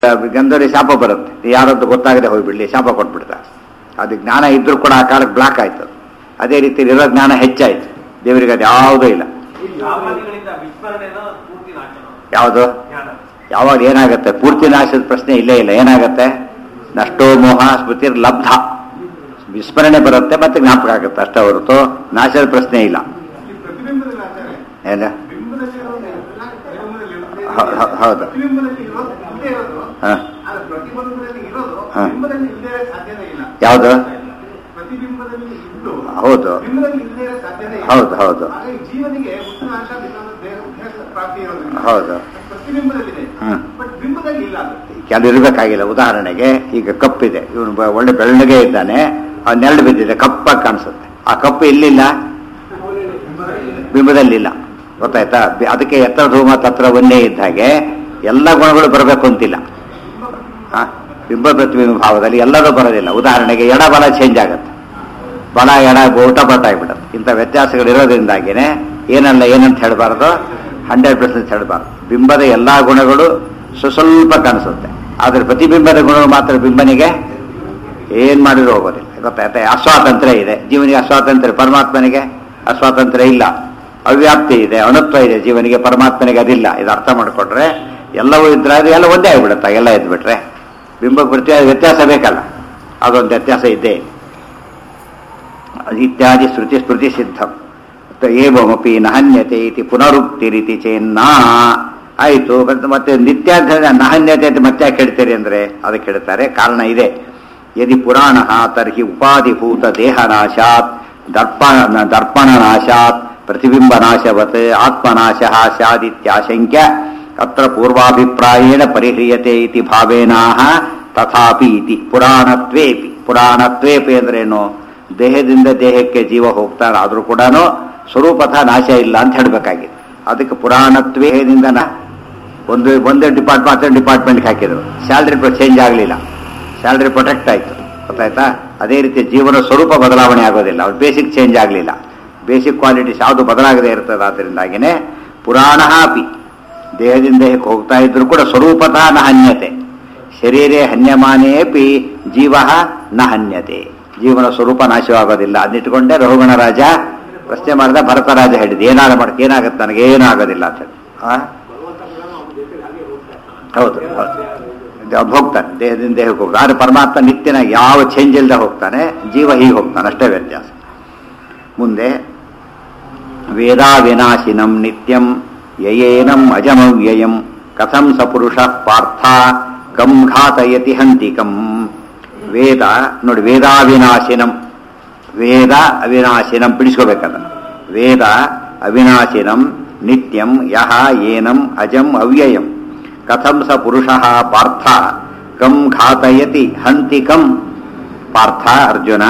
ಗಂಧರಿ ಶಾಪ ಬರುತ್ತೆ ಯಾರದ್ದು ಗೊತ್ತಾಗದೆ ಹೋಗ್ಬಿಡ್ಲಿ ಶಾಪ ಕೊಟ್ಬಿಡ್ತಾರೆ ಅದು ಜ್ಞಾನ ಇದ್ರೂ ಕೂಡ ಆ ಕಾಲಕ್ಕೆ ಬ್ಲಾಕ್ ಆಯ್ತು ಅದೇ ರೀತಿ ಇರೋ ಜ್ಞಾನ ಹೆಚ್ಚಾಯ್ತು ದೇವರಿಗೆ ಅದು ಯಾವುದೂ ಇಲ್ಲ ಸಾಮಾನ್ಯಗಳಿಂದ ವಿಸ್ಮರಣೆನೋ ಪೂರ್ತಿ ನಾಶನೋ ಯಾವುದು ಜ್ಞಾನ ಯಾವಾಗ ಏನಾಗುತ್ತೆ ಪೂರ್ತಿ ನಾಶದ ಪ್ರಶ್ನೆ ಇಲ್ಲೇ ಇಲ್ಲ ಏನಾಗುತ್ತೆ ನಷ್ಟೋ ಮೋಹ ಸ್ಮೃತಿ ಲಬ್ಧ ವಿಸ್ಮರಣೆ ಬರುತ್ತೆ ಮತ್ತೆ ಜ್ಞಾಪಕ ಆಗುತ್ತೆ ಅಷ್ಟೇ ಹೊರತು ನಾಶದ ಪ್ರಶ್ನೆ ಇಲ್ಲ ಈ ಪ್ರತಿಬಿಂಬದಲ್ಲಿ ಆಚಾರ್ಯ ಏನ ಬಿಂಬದಲ್ಲಿ ಇರೋದು ಪ್ರತಿಬಿಂಬದಲ್ಲಿ ಇರೋದು ಹೌ- ಹೌ- ಹೌದು. ಪ್ರತಿಬಿಂಬದಲ್ಲಿ ಇರೋದು ಇಲ್ಲದೆ ಇರೋದು ಹಾ. ಆದ್ರೆ ಪ್ರತಿಬಿಂಬದಲ್ಲಿ ಇರೋದು ಹಾ. ಬಿಂಬದಲ್ಲಿ ಇಲ್ಲದೆ ಇರೋಕ್ಕೆ ಸಾಧ್ಯನೇ ಇಲ್ಲ ಯಾವುದು ಪ್ರತಿಬಿಂಬದಲ್ಲಿ ಇದ್ದು ಹೌದು. ಬಿಂಬದಲ್ಲಿ ಇಲ್ಲದೆ ಇರೋಕ್ಕೆ ಸಾಧ್ಯನೇ ಇಲ್ಲ ಹೌದು, ಹೌದು. ಹಾಗಾಗಿ ಜೀವನಿಗೆ ಉತ್ತರಾಂಶ ಇನ್ನೊಂದು ದೇಹ ದೇಹ ಪ್ರಾಪ್ತಿ ಇರೋದಿಲ್ಲ ಹೌದು. ಪ್ರತಿಬಿಂಬದಲ್ಲಿದೆ ಹ್ಮ್. ಬಟ್ ಬಿಂಬದಲ್ಲಿ ಇಲ್ಲ ಅದು ಕೆಲವು ಇರಬೇಕಾಗಿಲ್ಲ ಉದಾಹರಣೆಗೆ ಈಗ ಕಪ್ಪಿದೆ ಇವನು ಬ- ಒಳ್ಳೆ ಬೆಳ್ಳಗೆ ಇದ್ದಾನೆ ಆ ನೆರಳು ಬಿದ್ದಿದೆ ಕಪ್ಪಾಗಿ ಕಾಣಿಸುತ್ತೆ ಆ ಕಪ್ಪು ಇಲ್ಲಿಲ್ಲ ಬಿಂಬದಲ್ಲಿಲ್ಲ ಗೊತ್ತಾಯ್ತಾ ಬಿ- ಅದಕ್ಕೆ ಎತ್ತರ ಧೂಮ ತತ್ರ ಒಂದೇ ಇದ್ದ ಹಾಗೆ ಎಲ್ಲ ಗುಣಗಳು ಬರಬೇಕು ಅಂತಿಲ್ಲ ಆ, ಬಿಂಬ ಪ್ರತಿಬಿಂಬ ಭಾವದಲ್ಲಿ ಎಲ್ಲರೂ ಬರೋದಿಲ್ಲ ಉದಾಹರಣೆಗೆ ಎಡ ಬಲ ಚೇಂಜ್ ಆಗುತ್ತೆ ಬಲ ಎಡ ಊಟ ಪಟ ಆಗ್ಬಿಡುತ್ತೆ ಇಂಥ ವ್ಯತ್ಯಾಸಗಳು ಇರೋದ್ರಿಂದಾಗಿನೇ ಏನಲ್ಲ ಏನಂತ ಹೇಳಬಾರ್ದು ಹಂಡ್ರೆಡ್ ಪರ್ಸೆಂಟ್ ಹೇಳಬಾರ್ದು ಬಿಂಬದ ಎಲ್ಲಾ ಗುಣಗಳು ಸ್ವಲ್ಪ ಕಾಣಿಸುತ್ತೆ ಆದರೆ ಪ್ರತಿಬಿಂಬದ ಗುಣಗಳು ಮಾತ್ರ ಬಿಂಬನಿಗೆ ಏನ್ ಮಾಡಿದ್ರು ಹೋಗೋದಿಲ್ಲ ಗೊತ್ತಾಯ್ತಾ ಅಸ್ವಾತಂತ್ರ್ಯ ಇದೆ ಜೀವನಿಗೆ ಅಸ್ವಾತಂತ್ರ್ಯ ಪರಮಾತ್ಮನಿಗೆ ಅಸ್ವಾತಂತ್ರ್ಯ ಇಲ್ಲ ಅವ್ಯಾಪ್ತಿ ಇದೆ ಅಣುತ್ವ ಇದೆ ಜೀವನಿಗೆ ಪರಮಾತ್ಮನಿಗೆ ಅದಿಲ್ಲ ಇದು ಅರ್ಥ ಮಾಡಿಕೊಂಡ್ರೆ ಎಲ್ಲವೂ ಇದ್ರೆ ಅದು ಎಲ್ಲ ಒಂದೇ ಆಗಿಬಿಡುತ್ತೆ ಎಲ್ಲ ಎದ್ಬಿಟ್ರೆ ಬಿಂಬ ಪ್ರತಿ ವ್ಯತ್ಯಾಸ ಬೇಕಲ್ಲ ಅದೊಂದು ವ್ಯತ್ಯಾಸ ಇದ್ದೇ ಇದೆ ಇತ್ಯಾದಿ ಶ್ರುತಿ ಸ್ಮೃತಿ ಸಿದ್ಧಂ ತ- ಏವಮಪಿ ನಹನ್ಯತೆ ಇತಿ ಪುನರುಕ್ತಿ ರೀತಿ ಚೇನ್ನ ಆಯಿತು ಮತ್ತೆ ಮತ್ತೆ ನಿತ್ಯ ಅಂತ ಹೇಳಿದ್ರೆ ನಹನ್ಯತೆ ಅಂತ ಮತ್ತೆ ಯಾಕೆ ಹೇಳ್ತೀರಿ ಅಂದ್ರೆ ಅದಕ್ಕೆ ಹೇಳ್ತಾರೆ ಕಾರಣ ಇದೆ ಯದಿ ಪುರಾಣ ತರ್ಹಿ ಉಪಾಧಿಭೂತ ದೇಹನಾಶಾತ್ ದರ್ಪಣ ದರ್ಪಣನಾಶಾತ್ ಪ್ರತಿಬಿಂಬನಾಶವತ್ ಆತ್ಮನಾಶ ಸ್ಯಾದಿತ್ಯಾಶಂಕ್ಯ ಅತ್ರ ಪೂರ್ವಾಭಿಪ್ರಾಯೇಣ ಪರಿಹ್ರಿಯತೆ ಇತಿ ಭಾವೇನಾಹ ತಥಾಪಿ ಇತಿ ಪುರಾಣತ್ವೇಪಿ ಪುರಾಣತ್ವೇಪಿ ಅಂದ್ರೇನು ದೇಹದಿಂದ ದೇಹಕ್ಕೆ ಜೀವ ಹೋಗ್ತಾನೆ ಆದ್ರೂ ಕೂಡ ಸ್ವರೂಪಥ ನಾಶ ಇಲ್ಲ ಅಂತ ಹೇಳಬೇಕಾಗಿದೆ ಅದಕ್ಕೆ ಪುರಾಣತ್ವೇದಿಂದ ಒಂದು ಒಂದೇ ಡಿಪಾರ್ಟ್ಮೆಂಟ್ ಮತ್ತೊಂದು ಡಿಪಾರ್ಟ್ಮೆಂಟ್ಗೆ ಹಾಕಿದ್ರು ಸ್ಯಾಲ್ರಿ ಚೇಂಜ್ ಆಗಲಿಲ್ಲ ಸ್ಯಾಲ್ರಿ ಪ್ರೊಟೆಕ್ಟ್ ಆಯಿತು ಗೊತ್ತಾಯ್ತಾ ಅದೇ ರೀತಿ ಜೀವನ ಸ್ವರೂಪ ಬದಲಾವಣೆ ಆಗೋದಿಲ್ಲ ಅವ್ರು ಬೇಸಿಕ್ ಚೇಂಜ್ ಆಗಲಿಲ್ಲ ಬೇಸಿಕ್ ಕ್ವಾಲಿಟೀಸ್ ಯಾವುದು ಬದಲಾಗದೇ ಇರ್ತದೆ ಅದರಿಂದಾಗಿನೇ ಪುರಾಣ ಅಪಿ ದೇಹದಿಂದ ದೇಹಕ್ಕೆ ಹೋಗ್ತಾ ಇದ್ರು ಕೂಡ ಸ್ವರೂಪತಃ ನ ಹನ್ಯತೆ ಶರೀರೇ ಹನ್ಯಮಾನೇಪಿ ಜೀವ ನ ಹನ್ಯತೆ ಜೀವನ ಸ್ವರೂಪ ನಾಶವಾಗೋದಿಲ್ಲ ಅದಿಟ್ಕೊಂಡೆ ರಘುಗಣ ರಾಜ ಪ್ರಶ್ನೆ ಮಾಡಿದ ಭರತ ರಾಜ ಹೇಳಿದ ಏನಾಗ ಮಾಡಕ್ಕೆ ಏನಾಗುತ್ತೆ ನನಗೆ ಏನಾಗೋದಿಲ್ಲ ಅಂತ ಹೇಳಿ ಆ? ಹೌದು ಹೌದು ಅದು ಹೋಗ್ತಾನೆ ದೇಹದಿಂದ ದೇಹಕ್ಕೆ ಹೋಗ್ತಾನೆ ಆದರೆ ಪರಮಾತ್ಮ ನಿತ್ಯನ ಯಾವ ಚೇಂಜ್ ಇಲ್ಲದೆ ಹೋಗ್ತಾನೆ ಜೀವ ಹೀಗೆ ಹೋಗ್ತಾನೆ ಅಷ್ಟೇ ವ್ಯತ್ಯಾಸ ಮುಂದೆ ವೇದಾ ವಿನಾಶಿನಂ ನಿತ್ಯಂ ಯಯೇನಂ ಅಜಮವ್ಯಯಂ ಕಥಂ ಸ ಪುರುಷ ಪಾರ್ಥ ಕಂ ಘಾತಯತಿ ಹಂತಿಕಂ ವೇದ ನೋಡಿ ವೇದಾವಿನಾಶಿನಂ ವೇದ ಅವಿನಾಶಿನಂ ಬಿಡಿಸ್ಕೋಬೇಕಲ್ಲ ವೇದ ಅವಿನಾಶಿನಂ ನಿತ್ಯಂ ಯಹ ಏನಂ ಅಜಂ ಅವ್ಯಯಂ ಕಥಂ ಸ ಪುರುಷ ಪಾರ್ಥ ಕಂ ಘಾತಯತಿ ಹಂತಿಕಂ ಪಾರ್ಥ ಅರ್ಜುನ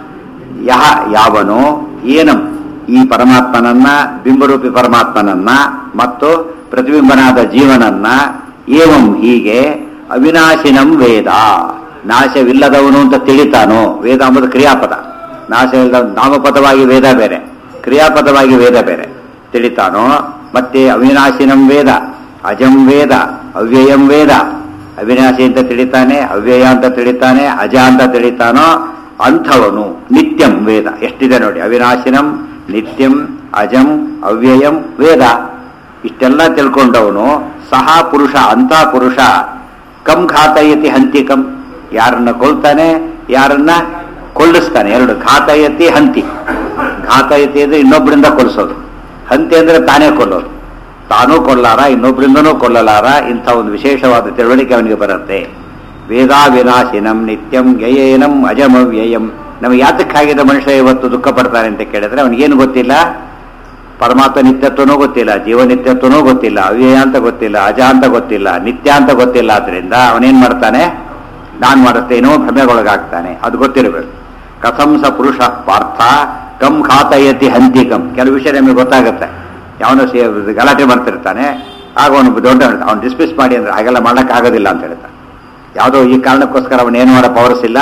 ಯಹ ಯಾವನೋ ಏನಂ ಈ ಪರಮಾತ್ಮನನ್ನ ಬಿಂಬರೂಪಿ ಪರಮಾತ್ಮನನ್ನ ಮತ್ತು ಪ್ರತಿಬಿಂಬನಾದ ಜೀವನನ್ನ ಏವಂ ಹೀಗೆ ಅವಿನಾಶಿನಂ ವೇದ ನಾಶವಿಲ್ಲದವನು ಅಂತ ತಿಳಿತಾನೋ ವೇದ ಎಂಬುದು ಕ್ರಿಯಾಪದ ನಾಶವಿಲ್ಲದ ನಾಮಪದವಾಗಿ ವೇದ ಬೇರೆ ಕ್ರಿಯಾಪದವಾಗಿ ವೇದ ಬೇರೆ ತಿಳಿತಾನೋ ಮತ್ತೆ ಅವಿನಾಶಿನಂ ವೇದ ಅಜಂ ವೇದ ಅವ್ಯಯಂ ವೇದ ಅವಿನಾಶಿ ಅಂತ ತಿಳಿತಾನೆ ಅವ್ಯಯ ಅಂತ ತಿಳಿತಾನೆ ಅಜ ಅಂತ ತಿಳಿತಾನೋ ಅಂಥವನು ನಿತ್ಯಂ ವೇದ ಎಷ್ಟಿದೆ ನೋಡಿ ಅವಿನಾಶಿನಂ ನಿತ್ಯಂ ಅಜಂ ಅವ್ಯಯಂ ವೇದ ಇಷ್ಟೆಲ್ಲ ತಿಳ್ಕೊಂಡವನು ಸಹ ಪುರುಷ ಅಂತ ಪುರುಷ ಕಂ ಘಾತಯತಿ ಹಂತಿಕಂ ಯಾರನ್ನ ಕೊಲ್ತಾನೆ ಯಾರನ್ನ ಕೊಳ್ಳಿಸ್ತಾನೆ ಎರಡು ಘಾತಯತಿ ಹಂತಿ ಘಾತಯತಿ ಅಂದ್ರೆ ಇನ್ನೊಬ್ಬರಿಂದ ಕೊಲ್ಲಿಸೋದು ಹಂತಿ ಅಂದ್ರೆ ತಾನೇ ಕೊಲ್ಲೋದು ತಾನೂ ಕೊಲ್ಲಾರ ಇನ್ನೊಬ್ಬರಿಂದನೂ ಕೊಲ್ಲಲಾರ ಇಂಥ ಒಂದು ವಿಶೇಷವಾದ ತಿಳುವಳಿಕೆ ಅವನಿಗೆ ಬರುತ್ತೆ ವೇದಾ ವಿನಾಶಿನಂ ನಿತ್ಯಂ ಗಯೇನಂ ಅಜಮವ್ಯಯಂ ನಮಗೆ ಯಾತಕ್ಕಾಗಿದ್ದ ಮನುಷ್ಯ ಇವತ್ತು ದುಃಖ ಪಡ್ತಾನೆ ಅಂತ ಕೇಳಿದ್ರೆ ಅವನಿಗೇನು ಗೊತ್ತಿಲ್ಲ ಪರಮಾತ್ಮ ನಿತ್ಯತ್ವನೂ ಗೊತ್ತಿಲ್ಲ ಜೀವ ನಿತ್ಯತ್ವನೂ ಗೊತ್ತಿಲ್ಲ ಅವ್ಯಯ ಅಂತ ಗೊತ್ತಿಲ್ಲ ಅಜ ಅಂತ ಗೊತ್ತಿಲ್ಲ ನಿತ್ಯ ಅಂತ ಗೊತ್ತಿಲ್ಲ ಆದ್ರಿಂದ ಅವನೇನ್ ಮಾಡ್ತಾನೆ ನಾನ್ ಮಾಡುತ್ತೇನೋ ಭ್ರಮೆಗೊಳಗಾಗ್ತಾನೆ ಅದು ಗೊತ್ತಿರಬೇಕು ಕಥಂ ಸ ಪುರುಷ ಪಾರ್ಥ ಕಂ ಖಾತಯತಿ ಹಂತಿಕಂ ಕೆಲವು ವಿಷಯ ನಮಗೆ ಗೊತ್ತಾಗುತ್ತೆ ಯಾವನೋ ಸೇ ಗಲಾಟೆ ಮಾಡ್ತಿರ್ತಾನೆ ಆಗ ಅವನು ದೊಡ್ಡ ಅವ್ನು ಡಿಸ್ಮಿಸ್ ಮಾಡಿ ಅಂದ್ರೆ ಹಾಗೆಲ್ಲ ಮಾಡೋಕ್ಕಾಗೋದಿಲ್ಲ ಅಂತ ಹೇಳ್ತಾನೆ ಯಾವುದೋ ಈ ಕಾರಣಕ್ಕೋಸ್ಕರ ಅವನು ಏನು ಮಾಡೋ ಪವರ್ಸ್ ಇಲ್ಲ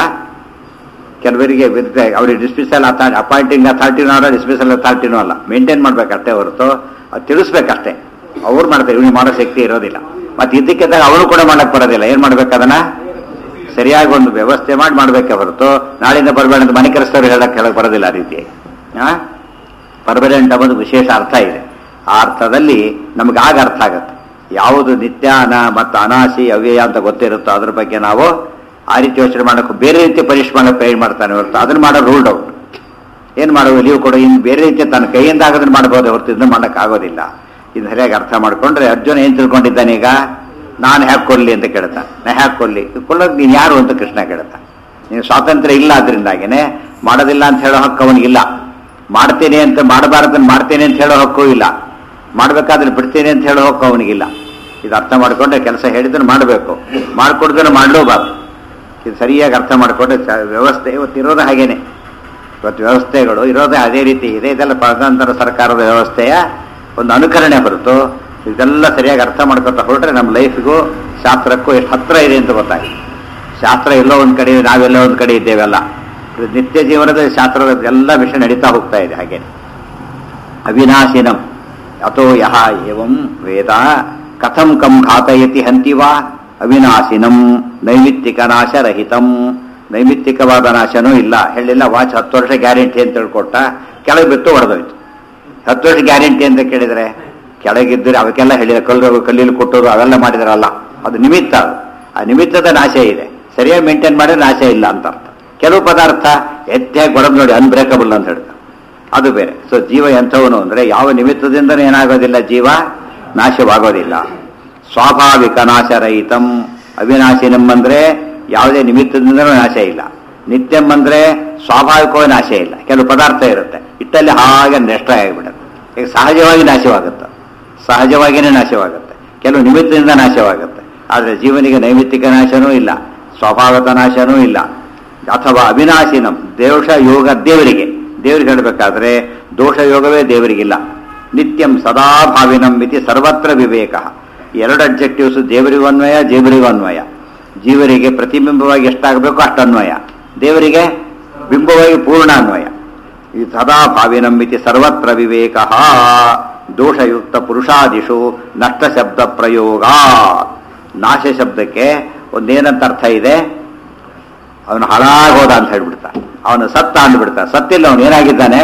ಕೆಲವರಿಗೆ ವಿರುದ್ಧ ಅವ್ರಿಗೆ ಡಿಸ್ಮಿಸಲ್ ಅಪಾಯಿಂಟಿಂಗ್ ಅಥಾರಿಟಿನೂ ಅಲ್ಲ ಡಿಸ್ಮಿಸಲ್ ಅಥಾರಿಟಿನೂ ಅಲ್ಲ ಮೇಂಟೈನ್ ಮಾಡ್ಬೇಕಷ್ಟೇ ಹೊರತು ಅದು ತಿಳಿಸ್ಬೇಕಷ್ಟೇ ಅವ್ರು ಮಾಡ್ತಾರೆ ಇವ್ನಿಗೆ ಮಾಡೋ ಶಕ್ತಿ ಇರೋದಿಲ್ಲ ಮತ್ತೆ ಇದ್ದಕ್ಕಿದ್ದಾಗ ಅವನು ಕೂಡ ಮಾಡಕ್ ಬರೋದಿಲ್ಲ ಏನ್ ಮಾಡ್ಬೇಕು ಅದನ್ನ ಸರಿಯಾಗಿ ಒಂದು ವ್ಯವಸ್ಥೆ ಮಾಡಿ ಮಾಡ್ಬೇಕೆ ಹೊರತು ನಾಳಿಂದ ಬರಬೇಡ ಅಂತ ಮನೆ ಕೆಲಸದವ್ರು ಹೇಳಕ್ ಹೇಳಕ್ ಬರೋದಿಲ್ಲ ಆ ರೀತಿ ಆ ಪರ್ಮನೆಂಟ್ ಅನ್ನೋದು ವಿಶೇಷ ಅರ್ಥ ಇದೆ ಆ ಅರ್ಥದಲ್ಲಿ ನಮ್ಗೆ ಆಗ ಅರ್ಥ ಆಗತ್ತೆ ಯಾವುದು ನಿತ್ಯ ಅನ ಮತ್ತು ಅನಾಸಿ ಅವ್ಯಯ ಅಂತ ಗೊತ್ತಿರುತ್ತೋ ಅದ್ರ ಬಗ್ಗೆ ನಾವು ಆ ರೀತಿ ಯೋಚನೆ ಮಾಡೋಕೆ ಬೇರೆ ರೀತಿ ಪರೀಕ್ಷೆ ಮಾಡೋಕೆ ಟ್ರೈ ಮಾಡ್ತಾನೆ ಹೊರತು ಅದನ್ನ ಮಾಡೋ ರೂಲ್ಡ್ ಔಟ್ ಏನು ಮಾಡುವ ನೀವು ಕೂಡ ಇನ್ನು ಬೇರೆ ರೀತಿ ತನ್ನ ಕೈಯಿಂದ ಆಗೋದನ್ನ ಮಾಡ್ಬೋದು ಹೊರತು ಇದನ್ನ ಮಾಡಕ್ ಆಗೋದಿಲ್ಲ ಇದು ಸರಿಯಾಗಿ ಅರ್ಥ ಮಾಡ್ಕೊಂಡ್ರೆ ಅರ್ಜುನ ಏನ್ ತಿಳ್ಕೊಂಡಿದ್ದಾನೆ ಈಗ ನಾನು ಹ್ಯಾಕ್ ಕೊಡ್ಲಿ ಅಂತ ಕೇಳ್ತಾನೆ ನಾ ಹ್ಯಾಕ್ ಕೊಡ್ಲಿ ಕೊಲ್ಲೋದು ನೀನು ಯಾರು ಅಂತ ಕೃಷ್ಣ ಕೇಳ್ತಾನೆ ನೀನು ಸ್ವಾತಂತ್ರ್ಯ ಇಲ್ಲ ಅದರಿಂದಾಗಿನೇ ಮಾಡೋದಿಲ್ಲ ಅಂತ ಹೇಳೋ ಹಕ್ಕು ಅವನಿಗಿಲ್ಲ ಮಾಡ್ತೇನೆ ಅಂತ ಮಾಡಬಾರದನ್ನ ಮಾಡ್ತೇನೆ ಅಂತ ಹೇಳೋ ಹಕ್ಕು ಇಲ್ಲ ಮಾಡ್ಬೇಕಾದ್ರೆ ಬಿಡ್ತೇನೆ ಅಂತ ಹೇಳೋ ಹಕ್ಕು ಅವನಿಗಿಲ್ಲ ಇದು ಅರ್ಥ ಮಾಡ್ಕೊಂಡ್ರೆ ಕೆಲಸ ಹೇಳಿದ್ರೆ ಮಾಡಬೇಕು ಮಾಡ್ಕೊಡ್ದ್ರೆ ಮಾಡಲೂಬಾರ್ದು ಇದು ಸರಿಯಾಗಿ ಅರ್ಥ ಮಾಡಿಕೊಂಡ್ರೆ ಸ- ವ್ಯವಸ್ಥೆ ಇವತ್ತು ಇರೋದು ಹಾಗೇನೆ ಇವತ್ತು ವ್ಯವಸ್ಥೆಗಳು ಇರೋದೇ ಅದೇ ರೀತಿ ಇದೆ ಇದೆಲ್ಲ ಪ್ರಜಾತಂತ್ರ ಸರ್ಕಾರದ ವ್ಯವಸ್ಥೆಯ ಒಂದು ಅನುಕರಣೆ ಹೊರತು ಇದೆಲ್ಲ ಸರಿಯಾಗಿ ಅರ್ಥ ಮಾಡ್ಕೊತಾ ಹೊರಟ್ರೆ ನಮ್ಮ ಲೈಫಿಗೂ ಶಾಸ್ತ್ರಕ್ಕೂ ಎಷ್ಟು ಹತ್ರ ಇದೆ ಅಂತ ಗೊತ್ತಾಗಿದೆ ಶಾಸ್ತ್ರ ಎಲ್ಲೋ ಒಂದು ಕಡೆ ಇದೆ, ನಾವೆಲ್ಲೋ ಒಂದು ಕಡೆ ಇದ್ದೇವೆಲ್ಲ ಇದು ನಿತ್ಯ ಜೀವನದ ಶಾಸ್ತ್ರದ ಎಲ್ಲ ವಿಷಯ ನಡೀತಾ ಹೋಗ್ತಾ ಇದೆ ಹಾಗೆ ಅವಿನಾಶಿನಂ ಅಥೋ ಯಹ ಏವಂ ವೇದ ಕಥಂ ಕಂ ಘಾತಯತಿ ಹಂತಿ ವಾ ಅವಿನಾಶಿನಂ ನೈಮಿತ್ತಿಕ ನಾಶರಹಿತಂ ನೈಮಿತ್ತಿಕವಾದ ನಾಶನೂ ಇಲ್ಲ ಹೇಳಿಲ್ಲ ವಾಚ್ ಹತ್ತು ವರ್ಷ ಗ್ಯಾರಂಟಿ ಅಂತ ಹೇಳ್ಕೊಟ್ಟ ಕೆಳಗೆ ಬಿತ್ತು ಹೊಡೆದೋಯ್ತು ಹತ್ತು ವರ್ಷ ಗ್ಯಾರಂಟಿ ಅಂತ ಕೇಳಿದ್ರೆ ಕೆಳಗಿದ್ದರೆ ಅವಕ್ಕೆಲ್ಲ ಹೇಳಿದ ಕಲ್ಲು ಕಲ್ಲೀಲಿ ಕೊಟ್ಟೋದು ಅವೆಲ್ಲ ಮಾಡಿದ್ರಲ್ಲ ಅದು ನಿಮಿತ್ತ ಅದು ಆ ನಿಮಿತ್ತದ ನಾಶ ಇದೆ ಸರಿಯಾಗಿ ಮೇಂಟೈನ್ ಮಾಡಿದ್ರೆ ನಾಶ ಇಲ್ಲ ಅಂತ ಅರ್ಥ ಕೆಲವು ಪದಾರ್ಥ ಎತ್ತಿಯಾಗಿ ಬರೋದು ನೋಡಿ ಅನ್ಬ್ರೇಕಬಲ್ ಅಂತ ಹೇಳ್ತಾರೆ ಅದು ಬೇರೆ ಸೊ ಜೀವ ಎಂಥವನು ಅಂದ್ರೆ ಯಾವ ನಿಮಿತ್ತದಿಂದನೂ ಏನಾಗೋದಿಲ್ಲ ಜೀವ ನಾಶವಾಗೋದಿಲ್ಲ ಸ್ವಾಭಾವಿಕ ನಾಶರಹಿತಂ ಅವಿನಾಶಿನಂ ಅಂದ್ರೆ ಯಾವುದೇ ನಿಮಿತ್ತದಿಂದನೂ ನಾಶ ಇಲ್ಲ ನಿತ್ಯಂ ಅಂದ್ರೆ ಸ್ವಾಭಾವಿಕವಾಗಿ ನಾಶ ಇಲ್ಲ ಕೆಲವು ಪದಾರ್ಥ ಇರುತ್ತೆ ಇಟ್ಟಲ್ಲಿ ಹಾಗೆ ನಷ್ಟ ಆಗಿಬಿಡುತ್ತೆ ಈಗ ಸಹಜವಾಗಿ ನಾಶವಾಗುತ್ತೆ ಸಹಜವಾಗಿಯೇ ನಾಶವಾಗುತ್ತೆ ಕೆಲವು ನಿಮಿತ್ತದಿಂದ ನಾಶವಾಗುತ್ತೆ ಆದರೆ ಜೀವನಿಗೆ ನೈಮಿತ್ತಿಕ ನಾಶನೂ ಇಲ್ಲ ಸ್ವಾಭಾವಿಕ ನಾಶನೂ ಇಲ್ಲ ಅಥವಾ ಅವಿನಾಶಿನಂ ದೋಷ ಯೋಗ ದೇವರಿಗೆ ದೇವರಿಗೆ ಹೇಳಬೇಕಾದ್ರೆ ದೋಷ ಯೋಗವೇ ದೇವರಿಗಿಲ್ಲ ನಿತ್ಯಂ ಸದಾ ಭಾವಿನಂ ಇತಿ ಸರ್ವತ್ರ ವಿವೇಕ ಎರಡು ಅಬ್ಜೆಕ್ಟಿವ್ಸ್ ದೇವರಿಗೂ ಅನ್ವಯ ಜೀವರಿಗೂ ಅನ್ವಯ ಜೀವರಿಗೆ ಪ್ರತಿಬಿಂಬವಾಗಿ ಎಷ್ಟಾಗಬೇಕು ಅಷ್ಟು ಅನ್ವಯ ದೇವರಿಗೆ ಬಿಂಬವಾಗಿ ಪೂರ್ಣ ಅನ್ವಯ ಈ ಸದಾ ಭಾವಿನಂ ಇತಿ ಸರ್ವತ್ರ ವಿವೇಕ ದೋಷಯುಕ್ತ ಪುರುಷಾದಿಷು ನಷ್ಟ ಶಬ್ದ ಪ್ರಯೋಗ ನಾಶ ಶಬ್ದಕ್ಕೆ ಒಂದೇನಂತ ಅರ್ಥ ಇದೆ ಅವನು ಹಾಳಾಗೋದ ಅಂತ ಹೇಳ್ಬಿಡ್ತಾನೆ ಅವನು ಸತ್ತ ಅಂದ್ಬಿಡ್ತಾನೆ ಸತ್ತಿಲ್ಲ ಅವನು ಏನಾಗಿದ್ದಾನೆ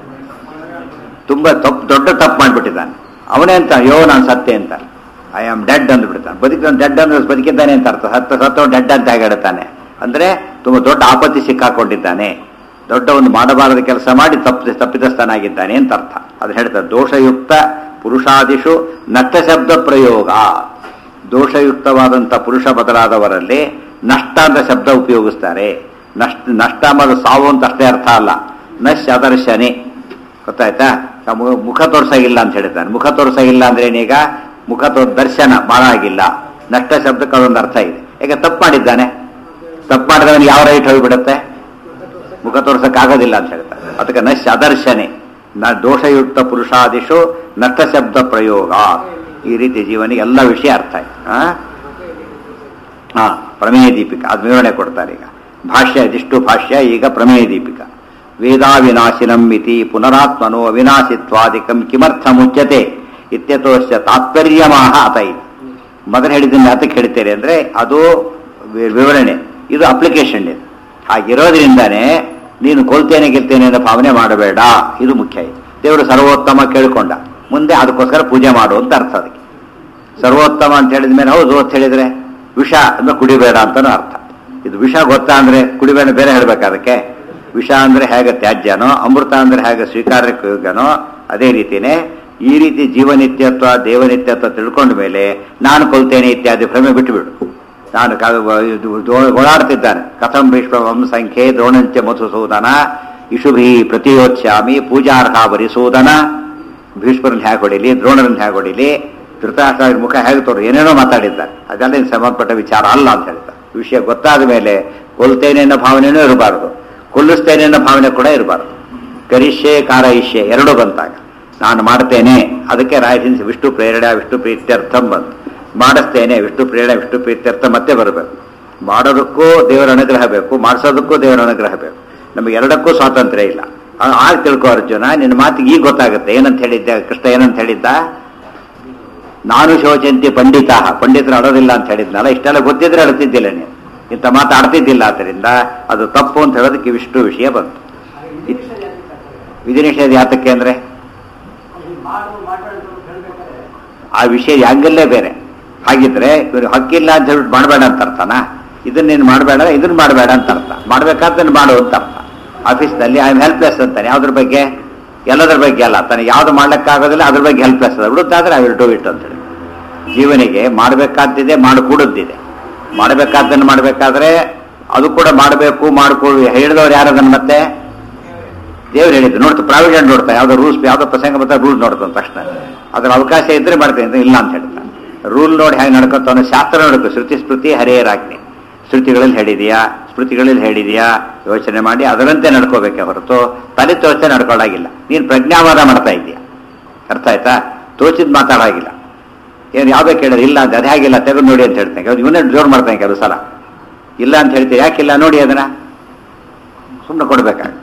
ತುಂಬಾ ತಪ್ಪು ದೊಡ್ಡ ತಪ್ಪು ಮಾಡ್ಬಿಟ್ಟಿದ್ದಾನೆ ಅವನೇ ಅಂತ ಅಯ್ಯೋ ನಾನು ಸತ್ತೆ ಅಂತ ಐ ಆಮ್ ಡೆಡ್ ಅಂದ್ಬಿಡ್ತಾನೆ ಬದುಕಿದ ಡೆಡ್ ಅಂದ್ರೆ ಬದುಕಿದ್ದಾನೆ ಅಂತ ಅರ್ಥ ಸತ್ತ ಸತ್ತ ಡೆಡ್ ಅಂತ ಹೇಗಿಡ್ತಾನೆ ಅಂದ್ರೆ ತುಂಬಾ ದೊಡ್ಡ ಆಪತ್ತಿ ಸಿಕ್ಕಾಕೊಂಡಿದ್ದಾನೆ ದೊಡ್ಡ ಒಂದು ಮಾಡಬಾರದ ಕೆಲಸ ಮಾಡಿ ತಪ್ಪಿ ತಪ್ಪಿತಸ್ಥನಾಗಿದ್ದಾನೆ ಅಂತ ಅರ್ಥ ಅದು ಹೇಳ್ತಾರೆ ದೋಷಯುಕ್ತ ಪುರುಷಾದಿಷು ನಷ್ಟ ಶಬ್ದ ಪ್ರಯೋಗ ದೋಷಯುಕ್ತವಾದಂಥ ಪುರುಷ ಬದಲಾದವರಲ್ಲಿ ನಷ್ಟ ಅಂತ ಶಬ್ದ ಉಪಯೋಗಿಸ್ತಾರೆ ನಷ್ಟ ನಷ್ಟ ಅನ್ನೋದು ಸಾವು ಅಂತ ಅಷ್ಟೇ ಅರ್ಥ ಅಲ್ಲ ನಶ್ ಅದರ್ಶನೆ ಗೊತ್ತಾಯ್ತಾ ಆ ಮು- ಮುಖ ತೋರ್ಸಾಗಿಲ್ಲ ಅಂತ ಹೇಳ್ತಾನೆ ಮುಖ ತೋರ್ಸಾಗಿಲ್ಲ ಅಂದ್ರೆ ಏನೀಗ ಮುಖ ತೋರ್ ದರ್ಶನ ಆಗಿಲ್ಲ ನಷ್ಟ ಶಬ್ದಕ್ಕೆ ಅದೊಂದು ಅರ್ಥ ಇದೆ ಈಗ ತಪ್ಪು ಮಾಡಿದ್ದಾನೆ ತಪ್ಪು ಮಾಡಿದವನಿಗೆ ಯಾವ ರೈಟ್ ಹೋಗ್ಬಿಡುತ್ತೆ ಮುಖ ತೋರ್ಸಕ್ಕಾಗೋದಿಲ್ಲ ಅಂತ ಹೇಳ್ತಾರೆ ಅದಕ್ಕೆ ನಶ್ ಅದರ್ಶನೆ ನ ದೋಷಯುಕ್ತ ಪುರುಷಾದಿಶು ನಷ್ಟ ಶಬ್ದ ಪ್ರಯೋಗ ಈ ರೀತಿ ಜೀವನಿಗೆ ಎಲ್ಲ ವಿಷಯ ಅರ್ಥ ಆಯ್ತು ಆ? ಹಾ ಪ್ರಮೇಯ ದೀಪಿಕ ಅದು ವಿವರಣೆ ಕೊಡ್ತಾರೆ ಈಗ ಭಾಷ್ಯ ಇದಿಷ್ಟು ಭಾಷ್ಯ ಈಗ ಪ್ರಮೇಯ ದೀಪಿಕ ವೇದಾವಿನಾಶಿನಂ ಇತಿ ಪುನರಾತ್ಮನೋ ಅವಿನಾಶಿತ್ವಾದಿಕಂ ಕಿಮರ್ಥ ಮುಚ್ಯತೆ ಇತ್ಯತೋಶ್ಚ ತಾತ್ಪರ್ಯಮಾಹ ಅತ ಇದು ಮೊದಲು ಹೇಳಿದ್ದನ್ನು ಯಾತಕ್ಕೆ ಹೇಳ್ತೇನೆ ಅಂದ್ರೆ ಅದು ವಿ- ವಿವರಣೆ ಇದು ಅಪ್ಲಿಕೇಶನ್ ಇದು ಹಾಗಿರೋದ್ರಿಂದಾನೇ ನೀನು ಕೊಲ್ತೇನೆ ಗೆಲ್ತೇನೆ ಅನ್ನೋ ಭಾವನೆ ಮಾಡಬೇಡ ಇದು ಮುಖ್ಯ ಇದು ದೇವರು ಸರ್ವೋತ್ತಮ ಕೇಳ್ಕೊಂಡ ಮುಂದೆ ಅದಕ್ಕೋಸ್ಕರ ಪೂಜೆ ಮಾಡು ಅಂತ ಅರ್ಥ ಅದಕ್ಕೆ ಸರ್ವೋತ್ತಮ ಅಂತ ಹೇಳಿದ ಮೇಲೆ ಹೌದು ಅಂತ ಹೇಳಿದ್ರೆ ವಿಷ ಅಂದ್ರೆ ಕುಡಿಬೇಡ ಅಂತಾನು ಅರ್ಥ ಇದು ವಿಷ ಗೊತ್ತಾ ಅಂದ್ರೆ ಕುಡಿಬೇಡ ಬೇರೆ ಹೇಳ್ಬೇಕು ಅದಕ್ಕೆ ವಿಷ ಅಂದ್ರೆ ಹೇಗೆ ತ್ಯಾಜ್ಯನೋ ಅಮೃತ ಅಂದ್ರೆ ಹೇಗೆ ಸ್ವೀಕಾರಕ್ಕೆ ಯೋಗ್ಯನೋ ಅದೇ ರೀತಿನೇ ಈ ರೀತಿ ಜೀವನಿತ್ಯತ್ವ ದೇವನಿತ್ಯತ್ವ ತಿಳ್ಕೊಂಡ ಮೇಲೆ ನಾನು ಕೊಲ್ತೇನೆ ಇತ್ಯಾದಿ ಭ್ರಮೆ ಬಿಟ್ಟುಬಿಡು ನಾನು ಕ- ಇದು ದೋ- ಓಡಾಡ್ತಿದ್ದಾನೆ ಕಥಂ ವಿಶ್ವಂ ಸಂಖ್ಯೆ ದ್ರೋಣಂಚ ಮಧುಸೂದನ ಇಶುಭಿ ಪ್ರತಿಯೋಚ್ಯಾಮಿ ಪೂಜಾರ್ಹ ವರಿಸೂದನ ಭೀಷ್ಮರನ್ನ ಹೇಗೆ ಹೊಡಿಲಿ ದ್ರೋಣರನ್ನ ಹೇಗೆ ಹೊಡಿಲಿ ಧೃತರಾಷ್ಟ್ರ ಮುಖ ಹೇಗೆ ತೋರು ಏನೇನೋ ಮಾತಾಡಿದ್ದಾರೆ ಅದೆಲ್ಲ ಇನ್ನು ಸಂಬಂಧಪಟ್ಟ ವಿಚಾರ ಅಲ್ಲ ಅಂತ ಹೇಳ್ತಾರೆ ವಿಷಯ ಗೊತ್ತಾದ ಮೇಲೆ ಕೊಲ್ತೇನೆ ಅನ್ನೋ ಭಾವನೆನೂ ಇರಬಾರ್ದು ಕೊಲ್ಲಿಸ್ತೇನೆ ಅನ್ನೋ ಭಾವನೆ ಕೂಡ ಇರಬಾರ್ದು ಕರಿಷ್ಯೆ ಕಾರಯಿಷ್ಯೆ ಎರಡೂ ಬಂತಾಗ ನಾನು ಮಾಡ್ತೇನೆ ಅದಕ್ಕೆ ರಾಯಸಿಂಹ ವಿಷ್ಣು ಪ್ರೇರಣೆ ವಿಷ್ಣು ಪ್ರೀತ್ಯರ್ಥಂ ಬಂತು ಮಾಡಿಸ್ತೇನೆ ವಿಷ್ಣು ಪ್ರೇರಣೆ ವಿಷ್ಣು ಪ್ರೀತ್ಯರ್ಥ ಮತ್ತೆ ಬರಬೇಕು ಮಾಡೋದಕ್ಕೂ ದೇವರ ಅನುಗ್ರಹ ಬೇಕು ಮಾಡಿಸೋದಕ್ಕೂ ದೇವರ ಅನುಗ್ರಹ ಬೇಕು ನಮಗೆ ಎರಡಕ್ಕೂ ಸ್ವಾತಂತ್ರ್ಯ ಇಲ್ಲ ಆ- ಆಗ ತಿಳ್ಕೊ ಅರ್ಜುನ ನಿನ್ನ ಮಾತಿಗೆ ಈಗ ಗೊತ್ತಾಗುತ್ತೆ ಏನಂತ ಹೇಳಿದ್ದ ಕೃಷ್ಣ ಏನಂತ ಹೇಳಿದ್ದ ನಾನು ಶೋಚಂತಿ ಪಂಡಿತ ಪಂಡಿತರು ಅಳೋದಿಲ್ಲ ಅಂತ ಹೇಳಿದ್ನಲ್ಲ ಇಷ್ಟೆಲ್ಲ ಗೊತ್ತಿದ್ರೆ ಅಳ್ತಿದ್ದಿಲ್ಲ ನೀನು ಇಂಥ ಮಾತಾಡ್ತಿದ್ದಿಲ್ಲ ಆದ್ದರಿಂದ ಅದು ತಪ್ಪು ಅಂತ ಹೇಳೋದಕ್ಕೆ ಇವಿಷ್ಟು ವಿಷಯ ಬಂತು ಇತ್- ವಿಧಿ ನಿಷೇಧ ಯಾತಕ್ಕೆ ಅಂದ್ರೆ ಆ ವಿಷಯ ಯಾಂಗಲ್ಲೇ ಬೇರೆ ಹಾಗಿದ್ರೆ ಇವರು ಹಕ್ಕಿಲ್ಲ ಅಂತ ಹೇಳ್ಬಿಟ್ಟು ಮಾಡಬೇಡ ಅಂತ ಅರ್ಥನಾ ಇದನ್ನ ನೀನು ಮಾಡಬೇಡ ಇದನ್ನ ಮಾಡಬೇಡ ಅಂತ ಅರ್ಥ ಮಾಡ್ಬೇಕಾದ್ದನ್ನು ಮಾಡು ಅಂತ ಅರ್ಥ ಆಫೀಸ್ನಲ್ಲಿ ಐ ಆಮ್ ಹೆಲ್ಪ್ಲೆಸ್ ಅಂತಾನೆ ಯಾವ್ದ್ರ ಬಗ್ಗೆ ಎಲ್ಲದ್ರ ಬಗ್ಗೆ ಅಲ್ಲ ತಾನೆ ಯಾವ್ದು ಮಾಡ್ಲಿಕ್ಕಾಗೋದಿಲ್ಲ ಅದ್ರ ಬಗ್ಗೆ ಹೆಲ್ಪ್ಲೆಸ್ ಅದ ಬಿಡುತ್ತಾದ್ರೆ ಐ ವಿಲ್ ಡೂ ಇಟ್ ಅಂತೇಳಿ ಜೀವನಿಗೆ ಮಾಡಬೇಕಾದ್ದಿದೆ ಮಾಡಿಕೊಡುತ್ತಿದೆ ಮಾಡಬೇಕಾದ್ದನ್ನು ಮಾಡಬೇಕಾದ್ರೆ ಅದು ಕೂಡ ಮಾಡಬೇಕು ಮಾಡಿಕೊಡು ಹೇಳಿದವ್ರು ಯಾರದನ್ನು ಮತ್ತೆ ದೇವ್ರು ಹೇಳಿದ್ದು ನೋಡ್ತಾ ಪ್ರಾವಿಡೆಂಟ್ ನೋಡ್ತಾ ಯಾವ್ದೋ ರೂಲ್ಸ್ ಯಾವ್ದೋ ಪ್ರಸಂಗ ಬರ್ತಾ ರೂಲ್ ನೋಡ್ತಾನೆ ತಕ್ಷಣ ಅದ್ರ ಅವಕಾಶ ಇದ್ರೆ ಮಾಡ್ತೇನೆ ಅಂತ ಇಲ್ಲ ಅಂತ ಹೇಳ್ತಾನೆ ರೂಲ್ ನೋಡಿ ಹೇಗೆ ನಡ್ಕೊತಾನೆ ಶಾಸ್ತ್ರ ನೋಡಬೇಕು ಶ್ರುತಿ ಸ್ಮೃತಿ ಹರಿಯರಾಜ್ಞೆ ಶ್ರುತಿಗಳಲ್ಲಿ ಹೇಳಿದೆಯಾ ಸ್ಮೃತಿಗಳಲ್ಲಿ ಹೇಳಿದೆಯಾ ಯೋಚನೆ ಮಾಡಿ ಅದರಂತೆ ನಡ್ಕೋಬೇಕೆ ಹೊರತು ತಲೆ ತೋಚೆ ನಡ್ಕೊಳ್ಳಾಗಿಲ್ಲ ನೀನು ಪ್ರಜ್ಞಾವಾದ ಮಾಡ್ತಾ ಇದೀಯ ಅರ್ಥ ಆಯ್ತಾ ತೋಚಿದ್ ಮಾತಾಡಾಗಿಲ್ಲ ಏನು ಯಾವುದೋ ಕೇಳಿದ್ರೆ ಇಲ್ಲ ಅಂತ ಅದು ಹೇಗಿಲ್ಲ ತೆಗೆದು ನೋಡಿ ಅಂತ ಹೇಳ್ತೇನೆ ಅದು ಇವನ್ನೇ ಜೋರು ಮಾಡ್ತಾನೆ ಕೆಲವು ಸಲ ಇಲ್ಲ ಅಂತ ಹೇಳ್ತೀವಿ ಯಾಕಿಲ್ಲ ನೋಡಿ ಅದನ್ನ ಸುಮ್ಮನೆ ಕೊಡ್ಬೇಕಾಗ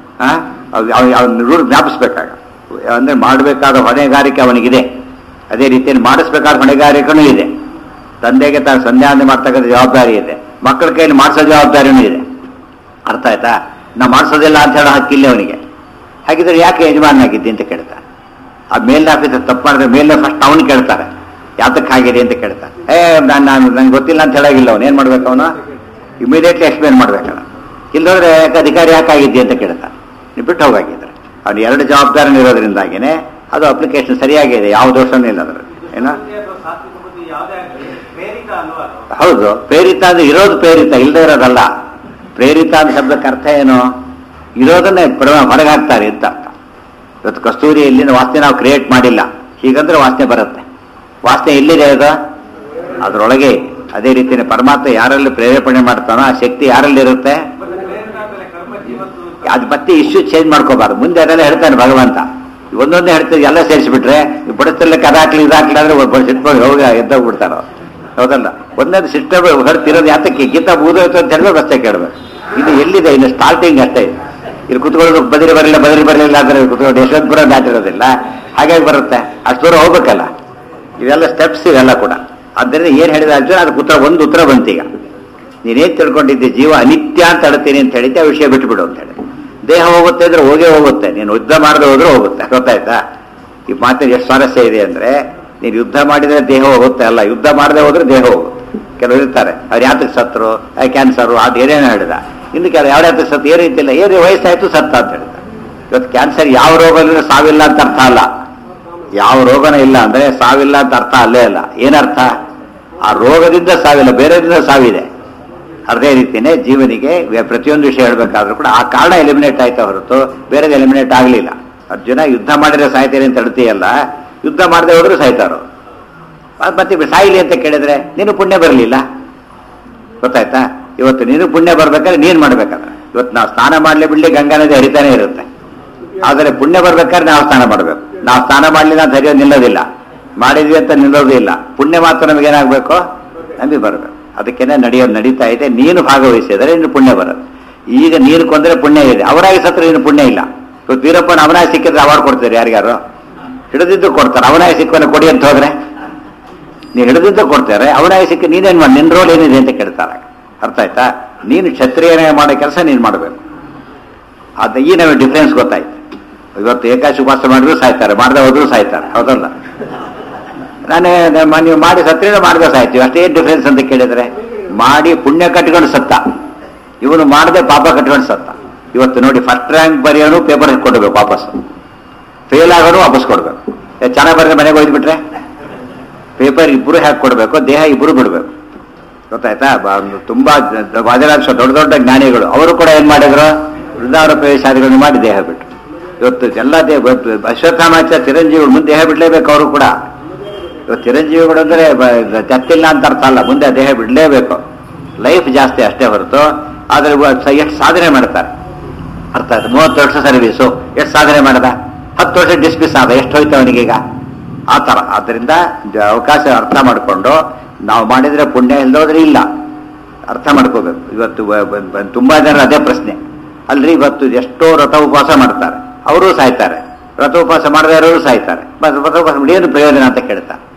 ಅವನ ರೂಲ್ ಜ್ಞಾಪಿಸ್ಬೇಕಾಗ ಅಂದ್ರೆ ಮಾಡಬೇಕಾದ ಹೊಣೆಗಾರಿಕೆ ಅವನಿಗಿದೆ ಅದೇ ರೀತಿಯಲ್ಲಿ ಮಾಡಿಸ್ಬೇಕಾದ ಹೊಣೆಗಾರಿಕೆನೂ ಇದೆ ತಂದೆಗೆ ತಾನು ಸಂಧ್ಯಾವಂದನೆ ಮಾಡ್ತಕ್ಕಂಥ ಜವಾಬ್ದಾರಿ ಇದೆ ಮಕ್ಕಳ ಕೈಯಲ್ಲಿ ಮಾಡಿಸೋ ಜವಾಬ್ದಾರಿನೂ ಇದೆ ಅರ್ಥ ಆಯ್ತಾ ನಾ ಮಾಡಿಸೋದಿಲ್ಲ ಅಂತ ಹೇಳೋ ಹಕ್ಕಿಲ್ಲ ಅವನಿಗೆ ಹಾಗಿದ್ರೆ ಯಾಕೆ ಯಜಮಾನಾಗಿದ್ದಿ ಅಂತ ಕೇಳ್ತಾನೆ ಆ ಮೇಲ್ ಆಫೀಸರ್ ತಪ್ಪು ಮಾಡಿದ್ರೆ ಮೇಲೆ ಫಸ್ಟ್ ಅವನು ಕೇಳ್ತಾರೆ ಯಾತಕ್ಕೆ ಆಗಿದೆ ಅಂತ ಕೇಳ್ತಾನೆ ಏ ನಾನು ನಾನು ನಂಗೆ ಗೊತ್ತಿಲ್ಲ ಅಂತ ಹೇಳಾಗಿಲ್ಲ ಅವನು ಏನು ಮಾಡ್ಬೇಕು ಅವನು ಇಮಿಡಿಯೇಟ್ಲಿ ಎಕ್ಸ್ಪ್ಲೇನ್ ಮಾಡ್ಬೇಕಲ್ಲ ಇಲ್ಲದ್ರೆ ಯಾಕೆ ಅಧಿಕಾರಿ ಯಾಕಾಗಿದ್ದಿ ಅಂತ ಕೇಳ್ತಾನೆ ನೀವು ಬಿಟ್ಟು ಹೋಗಾಗಿದ್ರೆ ಅವ್ನು ಎರಡು ಜವಾಬ್ದಾರಿ ಇರೋದ್ರಿಂದಾಗಿನೇ ಅದು ಅಪ್ಲಿಕೇಶನ್ ಸರಿಯಾಗಿದೆ ಯಾವ ದೋಷನೂ ಇಲ್ಲ ಅದ್ರ ಏನೋ ಅಥವಾ ಸಾತ್ವಿಕ ಬುದ್ಧಿ ಯಾವುದೇ ಆಗಲಿ ಪ್ರೇರಿತ ಅಲ್ವಾ ಅದು ಹೌದು ಪ್ರೇರಿತ ಅಂದ್ರೆ ಇರೋದು ಪ್ರೇರಿತ ಇಲ್ಲದೆ ಇರೋದಲ್ಲ ಪ್ರೇರಿತ ಅಂತ ಶಬ್ದಕ್ಕೆ ಅರ್ಥ ಏನು ಇರೋದನ್ನೇ ಪ್ರ- ಹೊರಗೆ ಹಾಕ್ತಾರೆ ಅಂತ ಅರ್ಥ ಇವತ್ತು ಕಸ್ತೂರಿ ಇಲ್ಲಿಂದ ವಾಸನೆ ನಾವು ಕ್ರಿಯೇಟ್ ಮಾಡಿಲ್ಲ ಹೀಗಂದ್ರೆ ವಾಸನೆ ಬರುತ್ತೆ ವಾಸನೆ ಎಲ್ಲಿದೆ ಅದು ಅದರೊಳಗೆ ಅದೇ ರೀತಿಯ ಪರಮಾತ್ಮ ಯಾರಲ್ಲಿ ಪ್ರೇರೇಪಣೆ ಮಾಡ್ತಾನೋ ಆ ಶಕ್ತಿ ಯಾರಲ್ಲಿ ಇರುತ್ತೆ ಮತ್ತೆ ಪ್ರೇರಿತ ಆದ್ಮೇಲೆ ಕರ್ಮ ಜೀವತ್ತು ಅದು ಮತ್ತೆ ಇಶ್ಯೂ ಚೇಂಜ್ ಮಾಡ್ಕೋಬಾರ್ದು ಮುಂದೆ ಅದೆಲ್ಲ ಹೇಳ್ತಾನೆ ಭಗವಂತ ಒಂದೊಂದೇ ಹೇಳ್ತಾರೆ ಎಲ್ಲ ಸೇರಿಸ್ಬಿಟ್ರೆ ಬಡಿಸ್ತಿರ್ಲಿಕ್ಕೆ ಅದಾಕ್ಲಿ ಇದಾಕ್ಲಿ ಅಂದ್ರೆ ಒಬ್ಬ ಸಿಟ್ಕೊಂಡು ಹೋಗಿ ಎದ್ದೋಗ್ಬಿಡ್ತಾರ ಹೌದಲ್ಲ ಒಂದೊಂದು ಸಿಸ್ಟಮ್ ಹೊರತಿರೋದು ಯಾತಕ್ಕೆ ಗೀತಾ ಬೂದೋಯ್ತು ಅಂತ ಹೇಳಿದ್ರೆ ರಸ್ತೆ ಕೇಳಬೇಕು ಇದು ಎಲ್ಲಿದೆ ಇನ್ನು ಸ್ಟಾರ್ಟಿಂಗ್ ಅಷ್ಟೇ ಇದೆ ಇಲ್ಲಿ ಕುತ್ಕೊಳ್ಳೋದು ಬದಲಿ ಬರಲಿಲ್ಲ ಬದಲಿ ಬರಲಿಲ್ಲ ಅಂದ್ರೆ ಕುತ್ಕೊಂಡು ಯಶವಂತಪುರ ದಾಟಿರೋದಿಲ್ಲ ಹಾಗಾಗಿ ಬರುತ್ತೆ ಅಷ್ಟು ದೂರ ಹೋಗ್ಬೇಕಲ್ಲ ಇವೆಲ್ಲ ಸ್ಟೆಪ್ಸ್ ಇವೆಲ್ಲ ಕೂಡ ಆದ್ದರಿಂದ ಏನ್ ಹೇಳಿದ ಅರ್ಜುನ ಅದಕ್ಕೆ ಉತ್ತರ ಒಂದು ಉತ್ತರ ಬಂತೀಗ ನೀನೇನ್ ತಿಳ್ಕೊಂಡಿದ್ದೆ ಜೀವ ಅನಿತ್ಯ ಅಂತ ಅಳ್ತೀನಿ ಅಂತ ಹೇಳಿದ್ದೆ ಆ ವಿಷಯ ಬಿಟ್ಬಿಡು ಅಂತ ಹೇಳಿ ದೇಹ ಹೋಗುತ್ತೆ ಅಂದ್ರೆ ಹೋಗೇ ಹೋಗುತ್ತೆ ನೀನು ಯುದ್ಧ ಮಾಡದೆ ಹೋದ್ರೆ ಹೋಗುತ್ತೆ ಗೊತ್ತಾಯ್ತಾ ಈ ಮಾತಿನ ಎಷ್ಟು ಸ್ವಾರಸ್ಯ ಇದೆ ಅಂದ್ರೆ ನೀನು ಯುದ್ಧ ಮಾಡಿದ್ರೆ ದೇಹ ಹೋಗುತ್ತೆ ಅಲ್ಲ ಯುದ್ಧ ಮಾಡದೆ ಹೋದ್ರೆ ದೇಹ ಹೋಗುತ್ತೆ ಕೆಲವರು ಇರ್ತಾರೆ ಅವ್ರು ಯಾತಕ್ಕೆ ಸತ್ರು ಕ್ಯಾನ್ಸರು ಅದು ಏನೇನು ಹೇಳಿದ ಇನ್ನು ಕೆಲವು ಯಾವ ಯಾತಕ್ಕೆ ಸತ್ತು ಏನು ರೀತಿಲ್ಲ ಏನು ವಯಸ್ಸಾಯ್ತು ಸತ್ತ ಅಂತ ಹೇಳಿದ ಇವತ್ತು ಕ್ಯಾನ್ಸರ್ ಯಾವ ರೋಗದಲ್ಲಿ ಸಾವಿಲ್ಲ ಅಂತ ಅರ್ಥ ಅಲ್ಲ ಯಾವ ರೋಗನ ಇಲ್ಲ ಅಂದ್ರೆ ಸಾವಿಲ್ಲ ಅಂತ ಅರ್ಥ ಅಲ್ಲೇ ಅಲ್ಲ ಏನರ್ಥ ಆ ರೋಗದಿಂದ ಸಾವಿಲ್ಲ ಬೇರೆದಿಂದ ಸಾವಿದೆ ಅದೇ ರೀತಿನೇ ಜೀವನಿಗೆ ವ್ಯ- ಪ್ರತಿಯೊಂದು ವಿಷಯ ಹೇಳ್ಬೇಕಾದ್ರೂ ಕೂಡ ಆ ಕಾರಣ ಎಲಿಮಿನೇಟ್ ಆಯ್ತಾ ಹೊರತು ಬೇರೆದು ಎಲಿಮಿನೇಟ್ ಆಗಲಿಲ್ಲ ಅರ್ಜುನ ಯುದ್ಧ ಮಾಡಿದ್ರೆ ಸಾಯ್ತೇನೆ ಅಂತ ಹೇಳ್ತೀಯಲ್ಲ ಯುದ್ಧ ಮಾಡದೆ ಹೋದ್ರು ಸಾಯ್ತಾರೋ ಅದ್ ಮತ್ತೆ ಇವ್ರು ಸಾಯ್ಲಿ ಅಂತ ಕೇಳಿದ್ರೆ ನೀನು ಪುಣ್ಯ ಬರಲಿಲ್ಲ ಗೊತ್ತಾಯ್ತಾ ಇವತ್ತು ನೀನು ಪುಣ್ಯ ಬರ್ಬೇಕಾದ್ರೆ ನೀನ್ ಮಾಡ್ಬೇಕಾದ್ರೆ ಇವತ್ತು ನಾವು ಸ್ನಾನ ಮಾಡ್ಲಿ ಬಿಡ್ಲಿ ಗಂಗಾ ನದಿ ಹರಿತಾನೆ ಇರುತ್ತೆ ಆದರೆ ಪುಣ್ಯ ಬರ್ಬೇಕಾದ್ರೆ ನಾವು ಸ್ನಾನ ಮಾಡಬೇಕು ನಾವು ಸ್ನಾನ ಮಾಡ್ಲಿಲ್ಲ ಅಂತ ಹರಿಯೋದು ನಿಲ್ಲೋದಿಲ್ಲ ಮಾಡಿದ್ವಿ ಅಂತ ನಿಲ್ಲೋದು ಇಲ್ಲ ಪುಣ್ಯ ಮಾತ್ರ ನಮಗೇನಾಗಬೇಕು ನಮಗೆ ಬರಬೇಕು ಅದಕ್ಕೇನೆ ನಡೆಯೋದು ನಡೀತಾ ಇದೆ ನೀನು ಭಾಗವಹಿಸಿದರೆ ಇನ್ನು ಪುಣ್ಯ ಬರೋದು ಈಗ ನೀನು ಕೊಂದ್ರೆ ಪುಣ್ಯ ಇದೆ ಅವರಾಗಿ ಸತ್ರ ಇನ್ನು ಪುಣ್ಯ ಇಲ್ಲ ಇವತ್ತು ವೀರಪ್ಪನ ಅವನಾಗಿ ಸಿಕ್ಕಿದ್ರೆ ಅವಾರ್ಡ್ ಕೊಡ್ತಾರೆ ಯಾರಿಗಾರು ಹಿಡಿದಿದ್ದು ಕೊಡ್ತಾರೆ ಅವನಾಗಿ ಸಿಕ್ಕವನ್ನ ಕೊಡಿ ಅಂತ ಹೋದ್ರೆ ನೀವು ಹಿಡಿದಿದ್ದು ಕೊಡ್ತಾರೆ ಅವನಾಗಿ ಸಿಕ್ಕಿ ನೀನೇನ್ ಮಾಡಿ ನಿನ್ ರೋಲ್ ಏನಿದೆ ಅಂತ ಕೇಳ್ತಾರೆ ಅರ್ಥ ಆಯ್ತಾ ನೀನು ಕ್ಷತ್ರಿಯನೇ ಮಾಡೋ ಕೆಲಸ ನೀನು ಮಾಡಬೇಕು ಅದು ಈ ನಮಗೆ ಡಿಫ್ರೆನ್ಸ್ ಗೊತ್ತಾಯ್ತು ಇವತ್ತು ಏಕಾಶಿ ಉಪವಾಸ ಮಾಡಿದ್ರು ಸಾಯ್ತಾರೆ ಮಾಡದೆ ಹೋದ್ರು ಸಾಯ್ತಾರೆ ಹೌದಲ್ಲ ನಾನು ನಮ್ಮ ನೀವು ಮಾಡಿ ಸತ್ರೇನ ಮಾಡದೆ ಸಾಯ್ತೀವಿ ಅಷ್ಟೇ ಡಿಫ್ರೆನ್ಸ್ ಅಂತ ಕೇಳಿದ್ರೆ ಮಾಡಿ ಪುಣ್ಯ ಕಟ್ಕೊಂಡು ಸತ್ತ ಇವನು ಮಾಡದೆ ಪಾಪ ಕಟ್ಕೊಂಡು ಸತ್ತ ಇವತ್ತು ನೋಡಿ ಫಸ್ಟ್ ರ್ಯಾಂಕ್ ಬರೆಯೋನು ಪೇಪರ್ ಕೊಡಬೇಕು ವಾಪಸ್ ಫೇಲ್ ಆಗೋನು ವಾಪಸ್ ಕೊಡ್ಬೇಕು ಏ, ಚೆನ್ನಾಗಿ ಬರೆದ್ರೆ ಮನೆಗೆ ಹೋಯ್ದುಬಿಟ್ರೆ ಪೇಪರ್ ಇಬ್ಬರು ಹಾಕಿ ಕೊಡಬೇಕು ದೇಹ ಇಬ್ಬರು ಬಿಡಬೇಕು ಗೊತ್ತಾಯ್ತಾ ಬ- ಒಂದು ತುಂಬಾ ದ- ವಾದಿರಾಜ ದೊಡ್ಡ ದೊಡ್ಡ ಜ್ಞಾನಿಗಳು ಅವರು ಕೂಡ ಏನ್ ಮಾಡಿದ್ರು ವೃಂದಾವನ ಪ್ರವೇಶಾದಿಗಳನ್ನು ಮಾಡಿ ದೇಹ ಬಿಟ್ಟು ಇವತ್ತು ಎಲ್ಲ ದೇಹ ಅಶ್ವತ್ಥಾಮಾಚಾರ್ಯ ಚಿರಂಜೀವಿಗಳು ಮುಂದೆ ದೇಹ ಬಿಡಲೇಬೇಕು ಅವರು ಕೂಡ ಇವತ್ತು ಚಿರಂಜೀವಿಗಳು ಅಂದ್ರೆ ಬ- ತೆತ್ತಿಲ್ಲ ಅಂತ ಅರ್ಥ ಅಲ್ಲ ಮುಂದೆ ದೇಹ ಬಿಡಲೇಬೇಕು ಲೈಫ್ ಜಾಸ್ತಿ ಅಷ್ಟೇ ಹೊರತು ಆದ್ರೆ ಎಷ್ಟು ಸಾಧನೆ ಮಾಡ್ತಾರೆ ಅರ್ಥ ಆಯ್ತು ಮೂವತ್ತು ವರ್ಷ ಸರ್ವೀಸು ಎಷ್ಟು ಸಾಧನೆ ಮಾಡದ ಹತ್ತು ವರ್ಷ ಡಿಸ್ಮಿಸ್ ಆದ ಎಷ್ಟು ಹೋಯ್ತು ಅವನಿಗೀಗ ಆ ಥರ ಆದ್ದರಿಂದ ಜ- ಅವಕಾಶ ಅರ್ಥ ಮಾಡಿಕೊಂಡು ನಾವು ಮಾಡಿದ್ರೆ ಪುಣ್ಯ ಇಲ್ದೋದ್ರೆ ಇಲ್ಲ ಅರ್ಥ ಮಾಡ್ಕೋಬೇಕು ಇವತ್ತು ಬ- ಬ- ಬ- ತುಂಬಾ ಜನ ಅದೇ ಪ್ರಶ್ನೆ ಅಲ್ರಿ ಇವತ್ತು ಎಷ್ಟೋ ರಥ ಉಪವಾಸ ಮಾಡ್ತಾರೆ ಅವರು ಸಾಯ್ತಾರೆ ರಥ ಉಪವಾಸ ಮಾಡದೇ ಇರೋರು ಸಾಯ್ತಾರೆ ಮತ್ತೆ ರಥ ಉಪವಾಸ ಮಾಡಿ ಏನು ಪ್ರಯೋಜನ ಅಂತ ಕೇಳ್ತಾರೆ